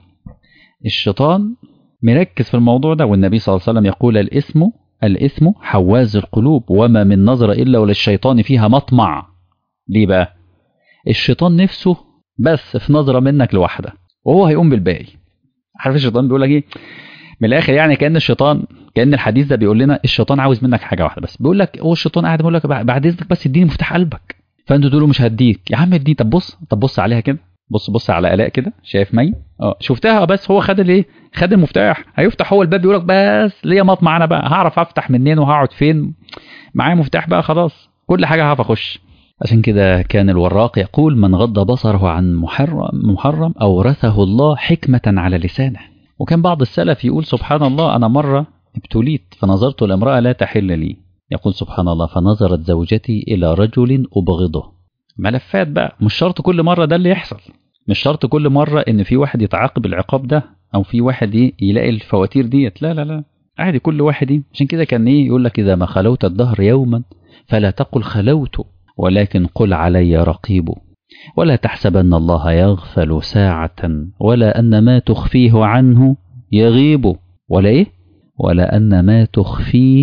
S2: الشيطان مركز في الموضوع ده والنبي صلى الله عليه وسلم يقول الاسم الاسم حواز القلوب وما من نظرة إلا وللشيطان فيها مطمع ليه بقى الشيطان نفسه بس في نظرة منك لوحدة وهو هيقوم بالباقي عارف الشيطان بيقول لك ايه من الاخر يعني كان الشيطان كان الحديث ده بيقول لنا الشيطان عاوز منك حاجه واحده بس بيقول لك هو الشيطان قاعد بيقول لك بعد اذنك بس اديني مفتاح قلبك فانت تقول له مش هديك يا عم اديني طب بص طب بص عليها كده بص بص على الاء كده شايف مي اه شفتها بس هو خد الايه خد المفتاح هيفتح هو الباب يقول لك بس ليا مطمع انا بقى هعرف افتح منين وهقعد فين معايا مفتاح بقى خلاص كل حاجه هعرف اخش عشان كده كان الوراق يقول من غض بصره عن محرم محرم اورثه الله حكمه على لسانه وكان بعض السلف يقول سبحان الله انا مره ابتليت فنظرت لامراه لا تحل لي يقول سبحان الله فنظرت زوجتي الى رجل ابغضه ملفات بقى مش شرط كل مره ده اللي يحصل مش شرط كل مرة إن في واحد يتعاقب العقاب ده أو في واحد إيه يلاقي الفواتير ديت لا لا لا عادي كل واحد إيه عشان كده كان إيه يقول لك إذا ما خلوت الدهر يوما فلا تقل خلوت ولكن قل علي رقيب ولا تحسبن الله يغفل ساعة ولا أن ما تخفيه عنه يغيب ولا إيه ولا أن ما تخفيه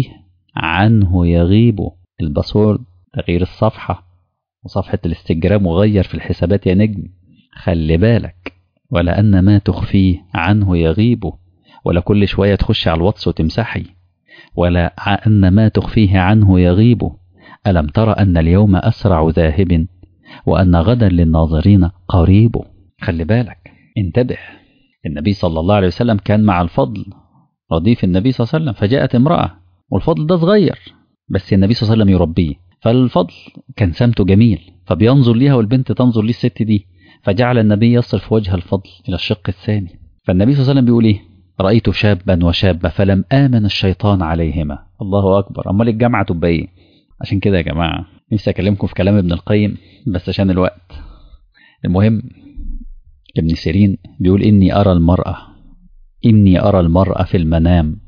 S2: عنه يغيب الباسورد تغيير الصفحة وصفحة الانستجرام وغير في الحسابات يا نجم خلي بالك ولا أن ما تخفيه عنه يغيب ولا كل شوية تخش على الواتس وتمسحي ولا أن ما تخفيه عنه يغيب ألم ترى أن اليوم أسرع ذاهب وأن غدا للناظرين قريب خلي بالك انتبه النبي صلى الله عليه وسلم كان مع الفضل رديف النبي صلى الله عليه وسلم فجاءت امرأة والفضل ده صغير بس النبي صلى الله عليه وسلم يربيه فالفضل كان سمته جميل فبينظر ليها والبنت تنظر ليه الست دي فجعل النبي يصرف وجه الفضل إلى الشق الثاني فالنبي صلى الله عليه وسلم بيقول إيه رأيت شابا وشابة فلم آمن الشيطان عليهما الله أكبر أمال الجامعة تبقى إيه عشان كده يا جماعة نفسي أكلمكم في كلام ابن القيم بس عشان الوقت المهم ابن سيرين بيقول إني أرى المرأة إني أرى المرأة في المنام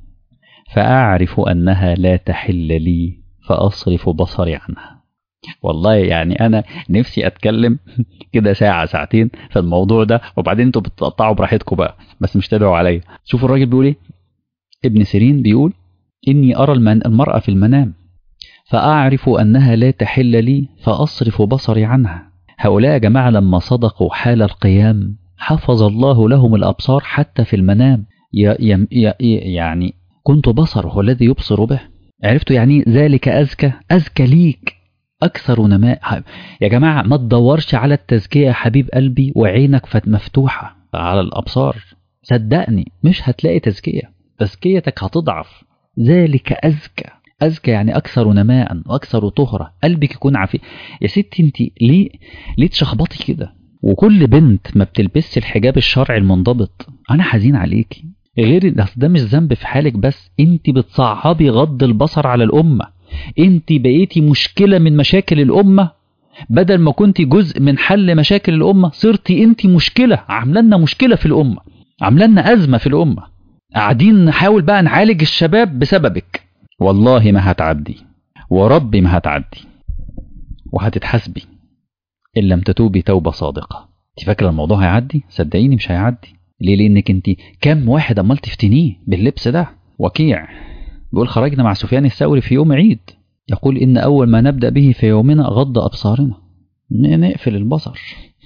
S2: فأعرف أنها لا تحل لي فأصرف بصري عنها والله يعني انا نفسي اتكلم كده ساعه ساعتين في الموضوع ده وبعدين انتوا بتقطعوا براحتكم بقى بس مش تابعوا عليا شوفوا الراجل بيقول ايه ابن سيرين بيقول اني ارى المن... المراه في المنام فاعرف انها لا تحل لي فاصرف بصري عنها هؤلاء يا جماعه لما صدقوا حال القيام حفظ الله لهم الابصار حتى في المنام ي... ي... ي... يعني كنت بصره الذي يبصر به عرفتوا يعني ذلك أزكى أزكى ليك أكثر نماء يا جماعة ما تدورش على التزكية يا حبيب قلبي وعينك مفتوحة على الأبصار صدقني مش هتلاقي تزكية تزكيتك هتضعف ذلك أزكى أزكى يعني أكثر نماء وأكثر طهرة قلبك يكون عافية يا ستي أنت ليه ليه تشخبطي كده وكل بنت ما بتلبسش الحجاب الشرعي المنضبط أنا حزين عليكي غير ده مش ذنب في حالك بس أنت بتصعبي غض البصر على الأمة انت بقيتي مشكلة من مشاكل الأمة بدل ما كنت جزء من حل مشاكل الأمة صرتي انت مشكلة عاملنا مشكلة في الأمة عاملنا أزمة في الأمة قاعدين نحاول بقى نعالج الشباب بسببك والله ما هتعدي وربي ما هتعدي وهتتحاسبي إن لم تتوبي توبة صادقة انت فاكرة الموضوع هيعدي صدقيني مش هيعدي ليه لأنك انت كم واحد أمال تفتنيه باللبس ده وكيع بيقول خرجنا مع سفيان الثوري في يوم عيد يقول إن أول ما نبدأ به في يومنا غض أبصارنا نقفل البصر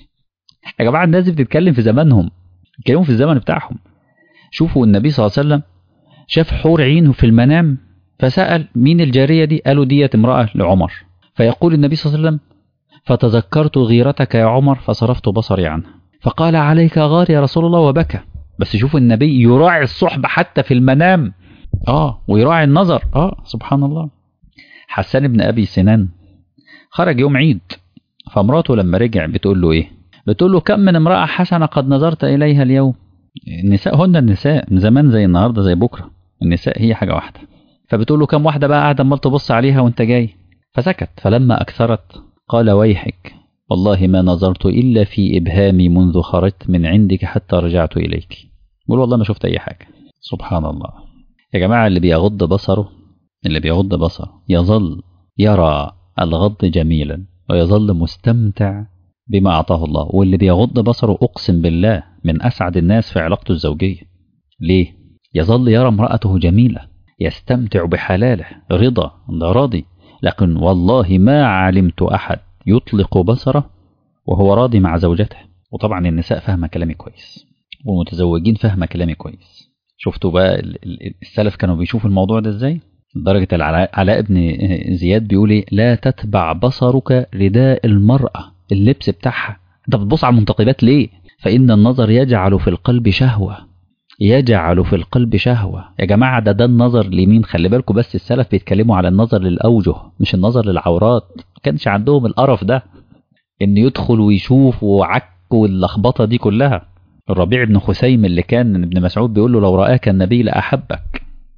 S2: يا جماعة الناس بتتكلم في زمانهم بيتكلموا في الزمن بتاعهم شوفوا النبي صلى الله عليه وسلم شاف حور عينه في المنام فسأل مين الجارية دي قالوا ديت امرأة لعمر فيقول النبي صلى الله عليه وسلم فتذكرت غيرتك يا عمر فصرفت بصري عنها فقال عليك غار يا رسول الله وبكى بس شوفوا النبي يراعي الصحبة حتى في المنام اه ويراعي النظر اه سبحان الله حسان بن ابي سنان خرج يوم عيد فمراته لما رجع بتقول له ايه بتقول له كم من امراه حسنه قد نظرت اليها اليوم النساء هن النساء من زمان زي النهارده زي بكره النساء هي حاجه واحده فبتقول له كم واحده بقى قاعده امال تبص عليها وانت جاي فسكت فلما اكثرت قال ويحك والله ما نظرت الا في ابهامي منذ خرجت من عندك حتى رجعت اليك بقول والله ما شفت اي حاجه سبحان الله يا جماعه اللي بيغض بصره اللي بيغض بصره يظل يرى الغض جميلا ويظل مستمتع بما أعطاه الله واللي بيغض بصره أقسم بالله من أسعد الناس في علاقته الزوجية ليه؟ يظل يرى امرأته جميلة يستمتع بحلاله رضا ده راضي لكن والله ما علمت أحد يطلق بصره وهو راضي مع زوجته وطبعا النساء فاهمة كلامي كويس والمتزوجين فاهمة كلامي كويس شفتوا بقى السلف كانوا بيشوفوا الموضوع ده ازاي لدرجة علاء بن زياد بيقول ايه لا تتبع بصرك رداء المرأة اللبس بتاعها انت بتبص على المنتقبات ليه فإن النظر يجعل في القلب شهوة يجعل في القلب شهوة يا جماعة ده ده النظر لمين خلي بالكم بس السلف بيتكلموا على النظر للأوجه مش النظر للعورات ما كانش عندهم القرف ده إن يدخل ويشوف وعك واللخبطة دي كلها الربيع بن خثيم اللي كان ابن مسعود بيقول له لو رآك النبي لأحبك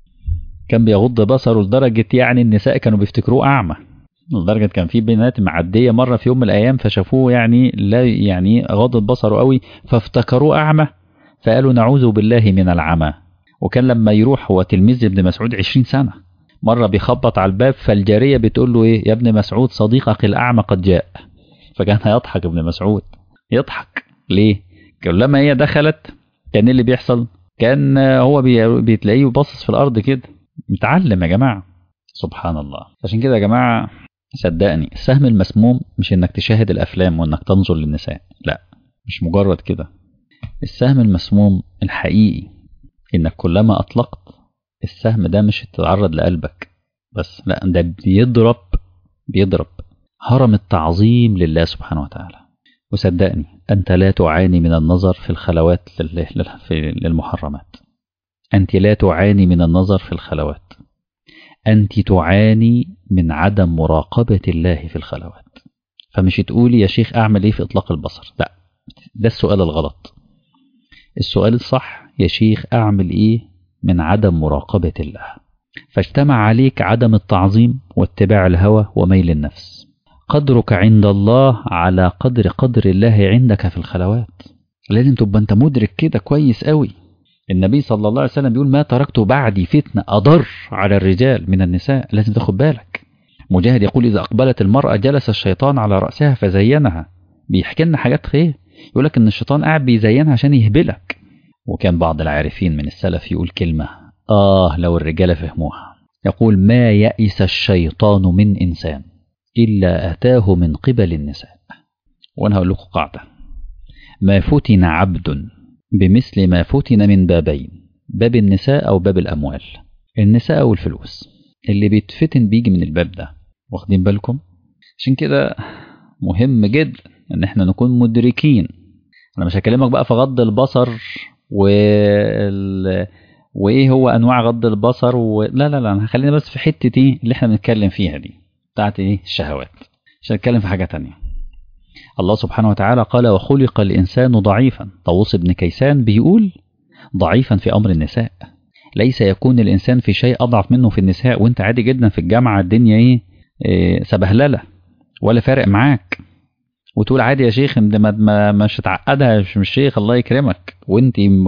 S2: كان بيغض بصره لدرجة يعني النساء كانوا بيفتكروه أعمى لدرجة كان في بنات معدية مرة في يوم من الأيام فشافوه يعني لا يعني غض بصره قوي فافتكروه أعمى فقالوا نعوذ بالله من العمى وكان لما يروح هو تلميذ ابن مسعود 20 سنة مرة بيخبط على الباب فالجارية بتقول له إيه يا ابن مسعود صديقك الأعمى قد جاء فكان هيضحك ابن مسعود يضحك ليه؟ لما هي دخلت كان اللي بيحصل كان هو بتلاقيه باصص في الأرض كده متعلم يا جماعة سبحان الله عشان كده يا جماعة صدقني السهم المسموم مش انك تشاهد الافلام وانك تنظر للنساء لا مش مجرد كده السهم المسموم الحقيقي انك كلما اطلقت السهم ده مش تتعرض لقلبك بس لا ده بيضرب بيضرب هرم التعظيم لله سبحانه وتعالى وصدقني انت لا تعاني من النظر في الخلوات للمحرمات انت لا تعاني من النظر في الخلوات أنت تعاني من عدم مراقبة الله في الخلوات فمش تقولي يا شيخ أعمل إيه في إطلاق البصر لا ده السؤال الغلط السؤال الصح يا شيخ أعمل إيه من عدم مراقبة الله فاجتمع عليك عدم التعظيم واتباع الهوى وميل النفس قدرك عند الله على قدر قدر الله عندك في الخلوات لازم تبقى انت مدرك كده كويس قوي النبي صلى الله عليه وسلم بيقول ما تركت بعدي فتنة أضر على الرجال من النساء لازم تاخد بالك مجاهد يقول إذا أقبلت المرأة جلس الشيطان على رأسها فزينها بيحكي لنا حاجات خير يقول لك إن الشيطان قاعد بيزينها عشان يهبلك وكان بعض العارفين من السلف يقول كلمة آه لو الرجالة فهموها يقول ما يأس الشيطان من إنسان إلا أتاه من قبل النساء وأنا هقول لكم قاعدة ما فتن عبد بمثل ما فتن من بابين باب النساء أو باب الأموال النساء أو الفلوس اللي بيتفتن بيجي من الباب ده واخدين بالكم عشان كده مهم جدا ان احنا نكون مدركين انا مش هكلمك بقى في غض البصر وال... وايه هو انواع غض البصر و... لا لا لا انا هخلينا بس في حته دي اللي احنا بنتكلم فيها دي بتاعت ايه الشهوات مش هنتكلم في حاجه تانية الله سبحانه وتعالى قال وخلق الإنسان ضعيفا طاووس بن كيسان بيقول ضعيفا في أمر النساء ليس يكون الإنسان في شيء أضعف منه في النساء وانت عادي جدا في الجامعة الدنيا ايه, إيه سبهللة ولا فارق معاك وتقول عادي يا شيخ انت ما, ما مش تعقدها مش شيخ الله يكرمك وانت م...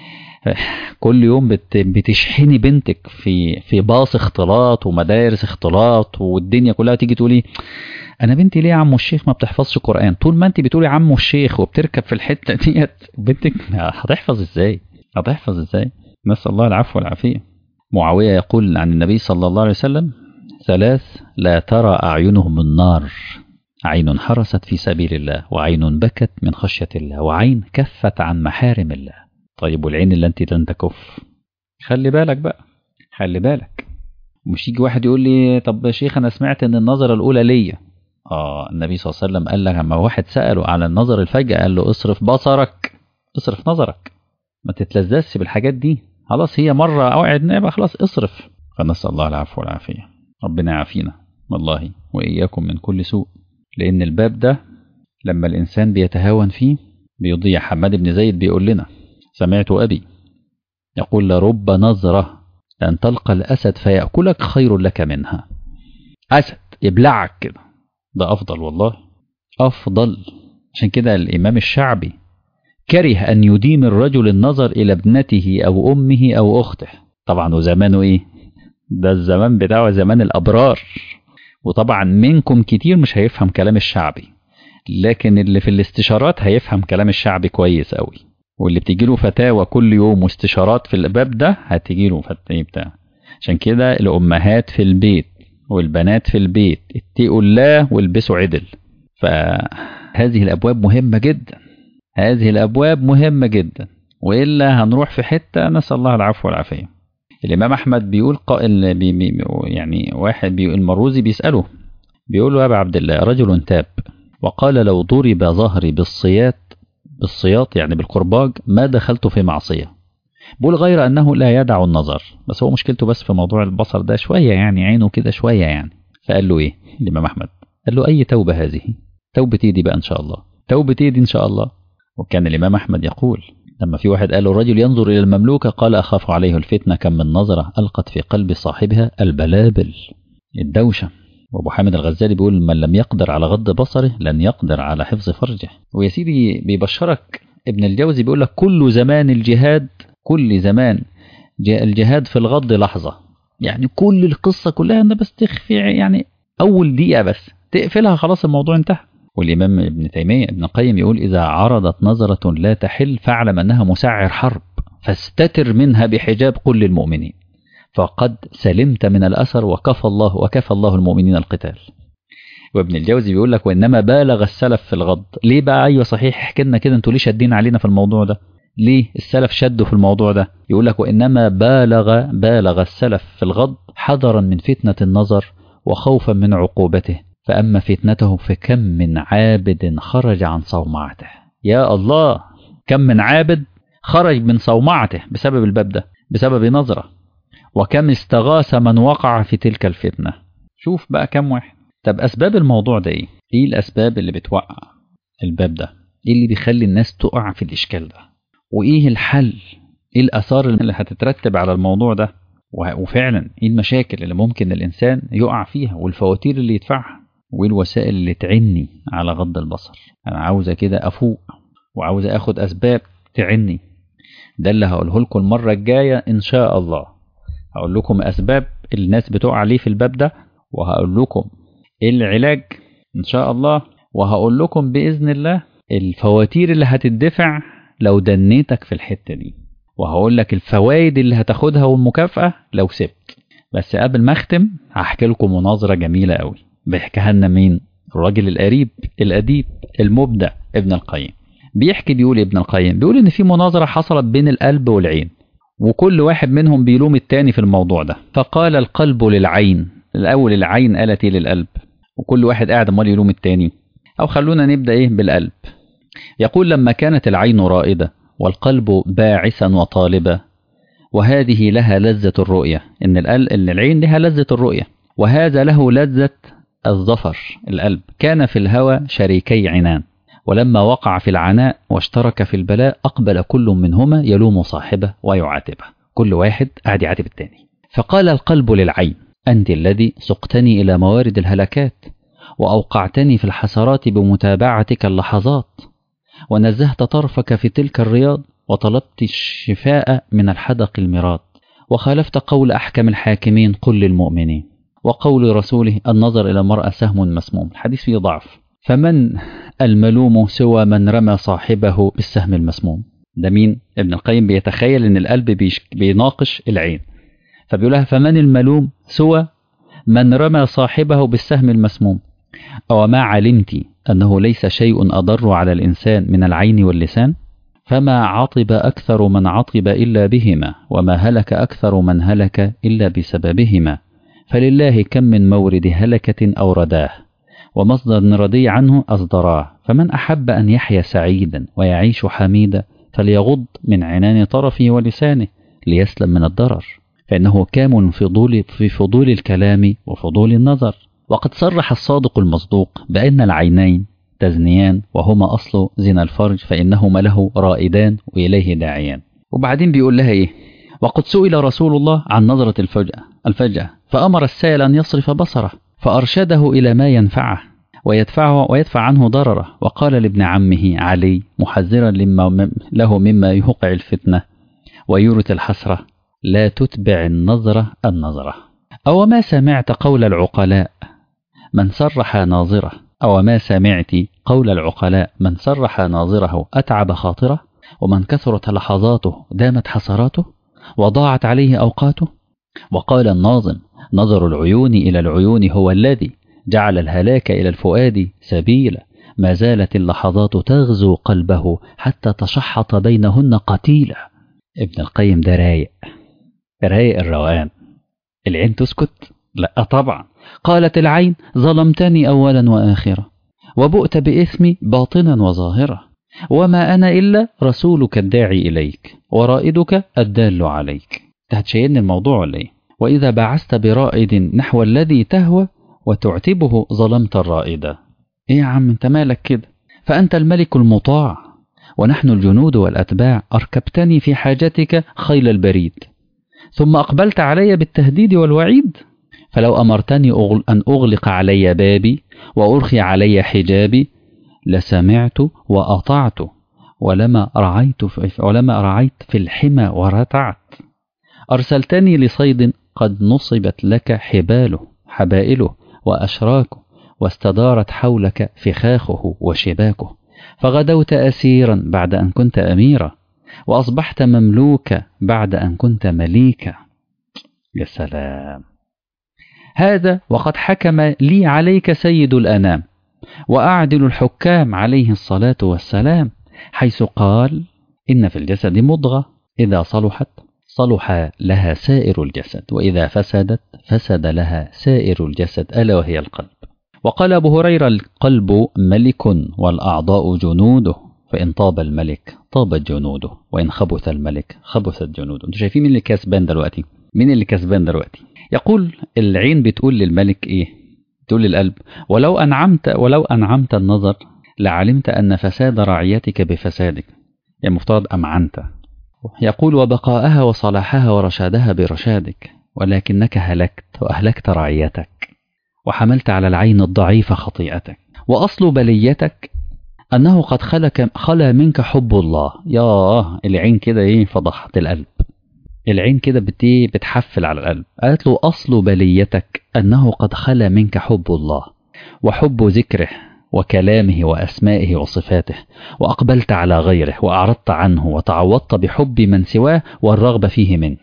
S2: كل يوم بت... بتشحني بنتك في في باص اختلاط ومدارس اختلاط والدنيا كلها تيجي تقولي انا بنتي ليه يا عمو الشيخ ما بتحفظش قران طول ما انت بتقولي عمو الشيخ وبتركب في الحته ديت بنتك هتحفظ ازاي هتحفظ ازاي نسال الله العفو والعافيه معاويه يقول عن النبي صلى الله عليه وسلم ثلاث لا ترى اعينهم النار عين حرست في سبيل الله وعين بكت من خشيه الله وعين كفت عن محارم الله طيب والعين اللي انت لن تكف خلي بالك بقى خلي بالك مش يجي واحد يقول لي طب يا شيخ انا سمعت ان النظره الاولى ليا اه النبي صلى الله عليه وسلم قال لك لما واحد ساله على النظر الفجأة قال له اصرف بصرك اصرف نظرك ما تتلذذش بالحاجات دي خلاص هي مرة اوعد يبقى خلاص اصرف فنسأل الله العفو والعافية ربنا يعافينا والله وإياكم من كل سوء لأن الباب ده لما الإنسان بيتهاون فيه بيضيع حماد بن زيد بيقول لنا سمعت أبي يقول لرب نظرة أن تلقى الأسد فيأكلك خير لك منها أسد يبلعك كده ده أفضل والله أفضل عشان كده الإمام الشعبي كره أن يديم الرجل النظر إلى ابنته أو أمه أو أخته طبعا وزمانه إيه ده الزمان بتاعه زمان الأبرار وطبعا منكم كتير مش هيفهم كلام الشعبي لكن اللي في الاستشارات هيفهم كلام الشعبي كويس قوي واللي بتيجي له فتاوى كل يوم واستشارات في الباب ده هتيجي له فتاوى بتاع عشان كده الأمهات في البيت والبنات في البيت اتقوا الله والبسوا عدل فهذه الأبواب مهمة جدا هذه الأبواب مهمة جدا وإلا هنروح في حتة نسأل الله العفو والعافية الإمام أحمد بيقول قائل بي بي يعني واحد بي المروزي بيسأله بيقول له يا أبا عبد الله رجل تاب وقال لو ضرب ظهري بالصياط بالصياط يعني بالقرباج ما دخلت في معصية بيقول غير أنه لا يدع النظر بس هو مشكلته بس في موضوع البصر ده شوية يعني عينه كده شوية يعني فقال له إيه الإمام أحمد قال له أي توبة هذه توبة إيدي بقى إن شاء الله توبة إيدي إن شاء الله وكان الإمام أحمد يقول لما في واحد قال له الرجل ينظر إلى المملوكة قال أخاف عليه الفتنة كم من نظرة ألقت في قلب صاحبها البلابل الدوشة وابو حامد الغزالي بيقول من لم يقدر على غض بصره لن يقدر على حفظ فرجه ويا سيدي بيبشرك ابن الجوزي بيقول لك كل زمان الجهاد كل زمان الجهاد في الغض لحظة يعني كل القصة كلها أنا بس تخفي يعني أول دقيقة بس تقفلها خلاص الموضوع انتهى والإمام ابن تيمية ابن القيم يقول إذا عرضت نظرة لا تحل فاعلم أنها مسعر حرب فاستتر منها بحجاب قل للمؤمنين فقد سلمت من الأثر وكفى الله وكفى الله المؤمنين القتال وابن الجوزي بيقول لك وإنما بالغ السلف في الغض ليه بقى أيوة صحيح احكي لنا كده انتوا ليه شادين علينا في الموضوع ده ليه السلف شدوا في الموضوع ده يقول لك وإنما بالغ بالغ السلف في الغض حذرا من فتنة النظر وخوفا من عقوبته فأما فتنته فكم من عابد خرج عن صومعته يا الله كم من عابد خرج من صومعته بسبب الباب ده بسبب نظرة وكم استغاث من وقع في تلك الفتنة شوف بقى كم واحد طب أسباب الموضوع ده إيه؟ إيه الأسباب اللي بتوقع الباب ده؟ إيه اللي بيخلي الناس تقع في الإشكال ده؟ وإيه الحل؟ إيه الآثار اللي هتترتب على الموضوع ده؟ وفعلا إيه المشاكل اللي ممكن الإنسان يقع فيها والفواتير اللي يدفعها؟ وايه الوسائل اللي تعني على غض البصر انا عاوزه كده افوق وعاوزه اخد اسباب تعني ده اللي هقوله لكم المره الجايه ان شاء الله هقول لكم اسباب الناس بتقع عليه في الباب ده وهقول لكم ايه العلاج ان شاء الله وهقول لكم باذن الله الفواتير اللي هتدفع لو دنيتك في الحته دي وهقول لك الفوائد اللي هتاخدها والمكافاه لو سبت بس قبل ما اختم هحكي لكم مناظره جميله قوي بيحكيها لنا مين الراجل القريب الأديب المبدع ابن القيم بيحكي بيقول ابن القيم بيقول ان في مناظرة حصلت بين القلب والعين وكل واحد منهم بيلوم التاني في الموضوع ده فقال القلب للعين الأول العين قالت ايه للقلب وكل واحد قاعد امال يلوم التاني أو خلونا نبدأ ايه بالقلب يقول لما كانت العين رائدة والقلب باعثا وطالبا وهذه لها لذة الرؤية إن القلب إن العين لها لذة الرؤية وهذا له لذة الظفر القلب كان في الهوى شريكي عنان ولما وقع في العناء واشترك في البلاء أقبل كل منهما يلوم صاحبه ويعاتبه كل واحد قاعد يعاتب التاني فقال القلب للعين أنت الذي سقتني إلى موارد الهلكات وأوقعتني في الحسرات بمتابعتك اللحظات ونزهت طرفك في تلك الرياض وطلبت الشفاء من الحدق المراد وخالفت قول أحكم الحاكمين قل للمؤمنين وقول رسوله النظر إلى المرأة سهم مسموم الحديث فيه ضعف فمن الملوم سوى من رمى صاحبه بالسهم المسموم ده مين ابن القيم بيتخيل ان القلب بيش بيناقش العين فبيقولها فمن الملوم سوى من رمى صاحبه بالسهم المسموم أو ما علمت أنه ليس شيء أضر على الإنسان من العين واللسان فما عطب أكثر من عطب إلا بهما وما هلك أكثر من هلك إلا بسببهما فلله كم من مورد هلكة أورداه ومصدر ردي عنه أصدراه فمن أحب أن يحيا سعيدا ويعيش حميدا فليغض من عنان طرفه ولسانه ليسلم من الضرر فإنه كام فضول في فضول الكلام وفضول النظر وقد صرح الصادق المصدوق بأن العينين تزنيان وهما أصل زنا الفرج فإنهما له رائدان وإليه داعيان وبعدين بيقول لها إيه وقد سئل رسول الله عن نظرة الفجأة الفجأة فأمر السائل أن يصرف بصره فأرشده إلى ما ينفعه ويدفعه ويدفع عنه ضرره وقال لابن عمه علي محذرا لما له مما يوقع الفتنة ويورث الحسرة لا تتبع النظرة النظرة أو ما سمعت قول العقلاء من سرح ناظره أو ما سمعت قول العقلاء من سرح ناظره أتعب خاطره ومن كثرت لحظاته دامت حسراته وضاعت عليه أوقاته وقال الناظم نظر العيون إلى العيون هو الذي جعل الهلاك إلى الفؤاد سبيلا ما زالت اللحظات تغزو قلبه حتى تشحط بينهن قتيلا ابن القيم ده رايق رايق الروقان العين تسكت لا طبعا قالت العين ظلمتني أولا وآخرا وبؤت بإثمي باطنا وظاهرا وما أنا إلا رسولك الداعي إليك ورائدك الدال عليك هتشيلني الموضوع ولا إيه وإذا بعثت برائد نحو الذي تهوى وتعتبه ظلمت الرائدة إيه يا عم أنت مالك كده فأنت الملك المطاع ونحن الجنود والأتباع أركبتني في حاجتك خيل البريد ثم أقبلت علي بالتهديد والوعيد فلو أمرتني أن أغلق علي بابي وأرخي علي حجابي لسمعت وأطعت ولما رعيت في ولما رعيت في الحمى ورتعت أرسلتني لصيد قد نصبت لك حباله حبائله وأشراكه واستدارت حولك فخاخه وشباكه فغدوت أسيرا بعد أن كنت أميرا وأصبحت مملوكا بعد أن كنت مليكا يا سلام هذا وقد حكم لي عليك سيد الأنام وأعدل الحكام عليه الصلاة والسلام حيث قال إن في الجسد مضغة إذا صلحت صلح لها سائر الجسد وإذا فسدت فسد لها سائر الجسد ألا وهي القلب وقال أبو هريرة القلب ملك والأعضاء جنوده فإن طاب الملك طابت جنوده وإن خبث الملك خبثت جنوده انتوا شايفين مين اللي كسبان دلوقتي مين اللي كسبان دلوقتي يقول العين بتقول للملك إيه تقول للقلب ولو أنعمت ولو أنعمت النظر لعلمت أن فساد رعيتك بفسادك يعني مفترض أمعنت يقول وبقاءها وصلاحها ورشادها برشادك ولكنك هلكت وأهلكت رعيتك وحملت على العين الضعيفة خطيئتك وأصل بليتك أنه قد خلك خلا منك حب الله ياه العين كده إيه فضحت القلب العين كده بت بتحفل على القلب قالت له أصل بليتك أنه قد خلا منك حب الله وحب ذكره وكلامه وأسمائه وصفاته وأقبلت على غيره وأعرضت عنه وتعوضت بحب من سواه والرغبة فيه منه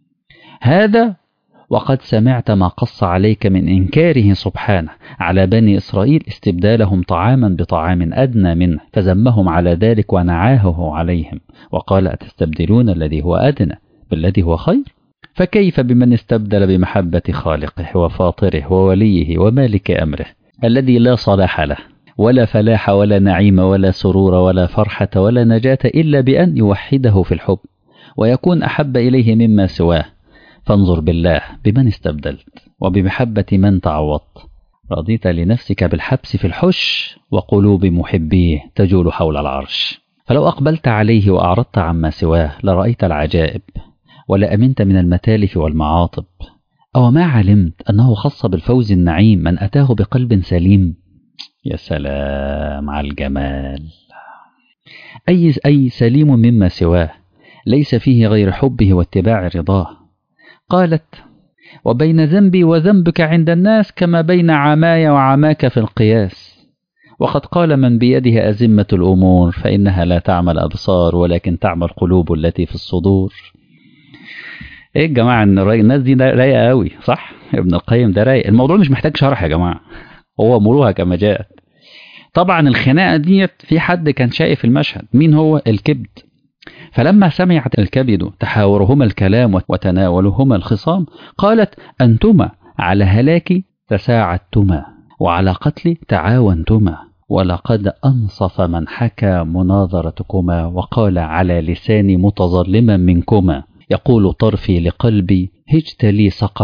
S2: هذا وقد سمعت ما قص عليك من إنكاره سبحانه على بني إسرائيل استبدالهم طعاما بطعام أدنى منه فذمهم على ذلك ونعاهه عليهم وقال أتستبدلون الذي هو أدنى بالذي هو خير فكيف بمن استبدل بمحبة خالقه وفاطره ووليه ومالك أمره الذي لا صلاح له ولا فلاح ولا نعيم ولا سرور ولا فرحة ولا نجاة إلا بأن يوحده في الحب ويكون أحب إليه مما سواه فانظر بالله بمن استبدلت وبمحبة من تعوضت رضيت لنفسك بالحبس في الحش وقلوب محبيه تجول حول العرش فلو أقبلت عليه وأعرضت عما سواه لرأيت العجائب ولأمنت من المتالف والمعاطب أو ما علمت أنه خص بالفوز النعيم من أتاه بقلب سليم يا سلام على الجمال أي, أي سليم مما سواه ليس فيه غير حبه واتباع رضاه قالت وبين ذنبي وذنبك عند الناس كما بين عماي وعماك في القياس وقد قال من بيده أزمة الأمور فإنها لا تعمل أبصار ولكن تعمل قلوب التي في الصدور ايه يا جماعة الناس دي رايقة قوي صح ابن القيم ده رايق الموضوع مش محتاج شرح يا جماعة هو مروها كما جاءت طبعا الخناقة ديت في حد كان شايف المشهد مين هو الكبد فلما سمعت الكبد تحاورهما الكلام وتناولهما الخصام قالت أنتما على هلاكي تساعدتما وعلى قتلي تعاونتما ولقد أنصف من حكى مناظرتكما وقال على لساني متظلما منكما يقول طرفي لقلبي هجت لي سقما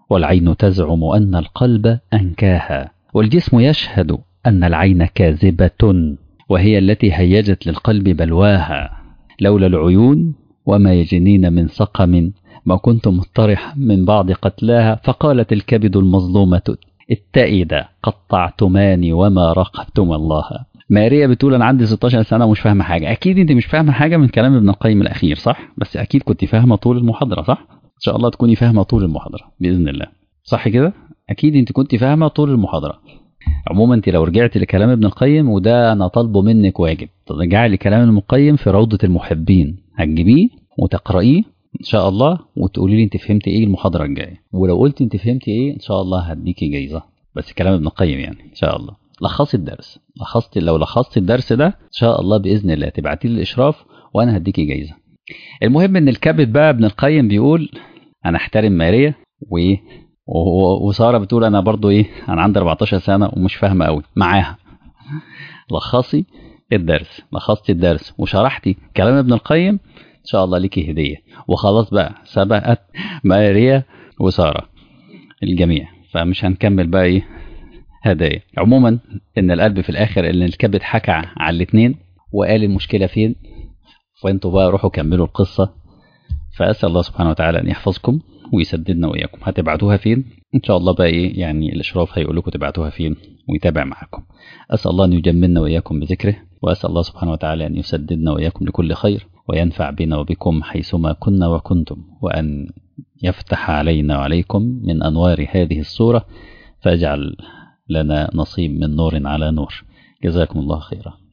S2: والعين تزعم أن القلب أنكاها والجسم يشهد أن العين كاذبة وهي التي هيجت للقلب بلواها لولا العيون وما يجنين من سقم ما كنت مطرحا من بعض قتلاها فقالت الكبد المظلومة التائدة قطعتماني وما راقبتم الله ماريا بتقول انا عندي 16 سنه ومش فاهمه حاجه اكيد انت مش فاهمه حاجه من كلام ابن القيم الاخير صح بس اكيد كنت فاهمه طول المحاضره صح ان شاء الله تكوني فاهمه طول المحاضره باذن الله صح كده اكيد انت كنت فاهمه طول المحاضره عموما انت لو رجعت لكلام ابن القيم وده انا طالبه منك واجب ترجعي لكلام ابن القيم في روضه المحبين هتجيبيه وتقرأيه ان شاء الله وتقولي لي انت فهمت ايه المحاضره الجايه ولو قلت انت فهمت ايه ان شاء الله هديكي جايزه بس كلام ابن القيم يعني ان شاء الله لخصي الدرس لخصت لو لخصت الدرس ده ان شاء الله باذن الله تبعتي لي الاشراف وانا هديكي جايزه المهم ان الكبد بقى ابن القيم بيقول انا احترم ماريا وايه وساره بتقول انا برضو ايه انا عندي 14 سنه ومش فاهمه قوي معاها لخصي الدرس لخصتي الدرس وشرحتي كلام ابن القيم ان شاء الله ليكي هديه وخلاص بقى سبقت ماريا وساره الجميع فمش هنكمل بقى ايه هدايا عموما ان القلب في الاخر ان الكبد حكى على الاثنين وقال المشكله فين فانتوا بقى روحوا كملوا القصه فاسال الله سبحانه وتعالى ان يحفظكم ويسددنا واياكم هتبعتوها فين ان شاء الله بقى ايه يعني الاشراف هيقول لكم تبعتوها فين ويتابع معاكم اسال الله ان يجملنا واياكم بذكره واسال الله سبحانه وتعالى ان يسددنا واياكم لكل خير وينفع بنا وبكم حيثما كنا وكنتم وان يفتح علينا وعليكم من انوار هذه الصوره فاجعل لنا نصيب من نور على نور جزاكم الله خيرا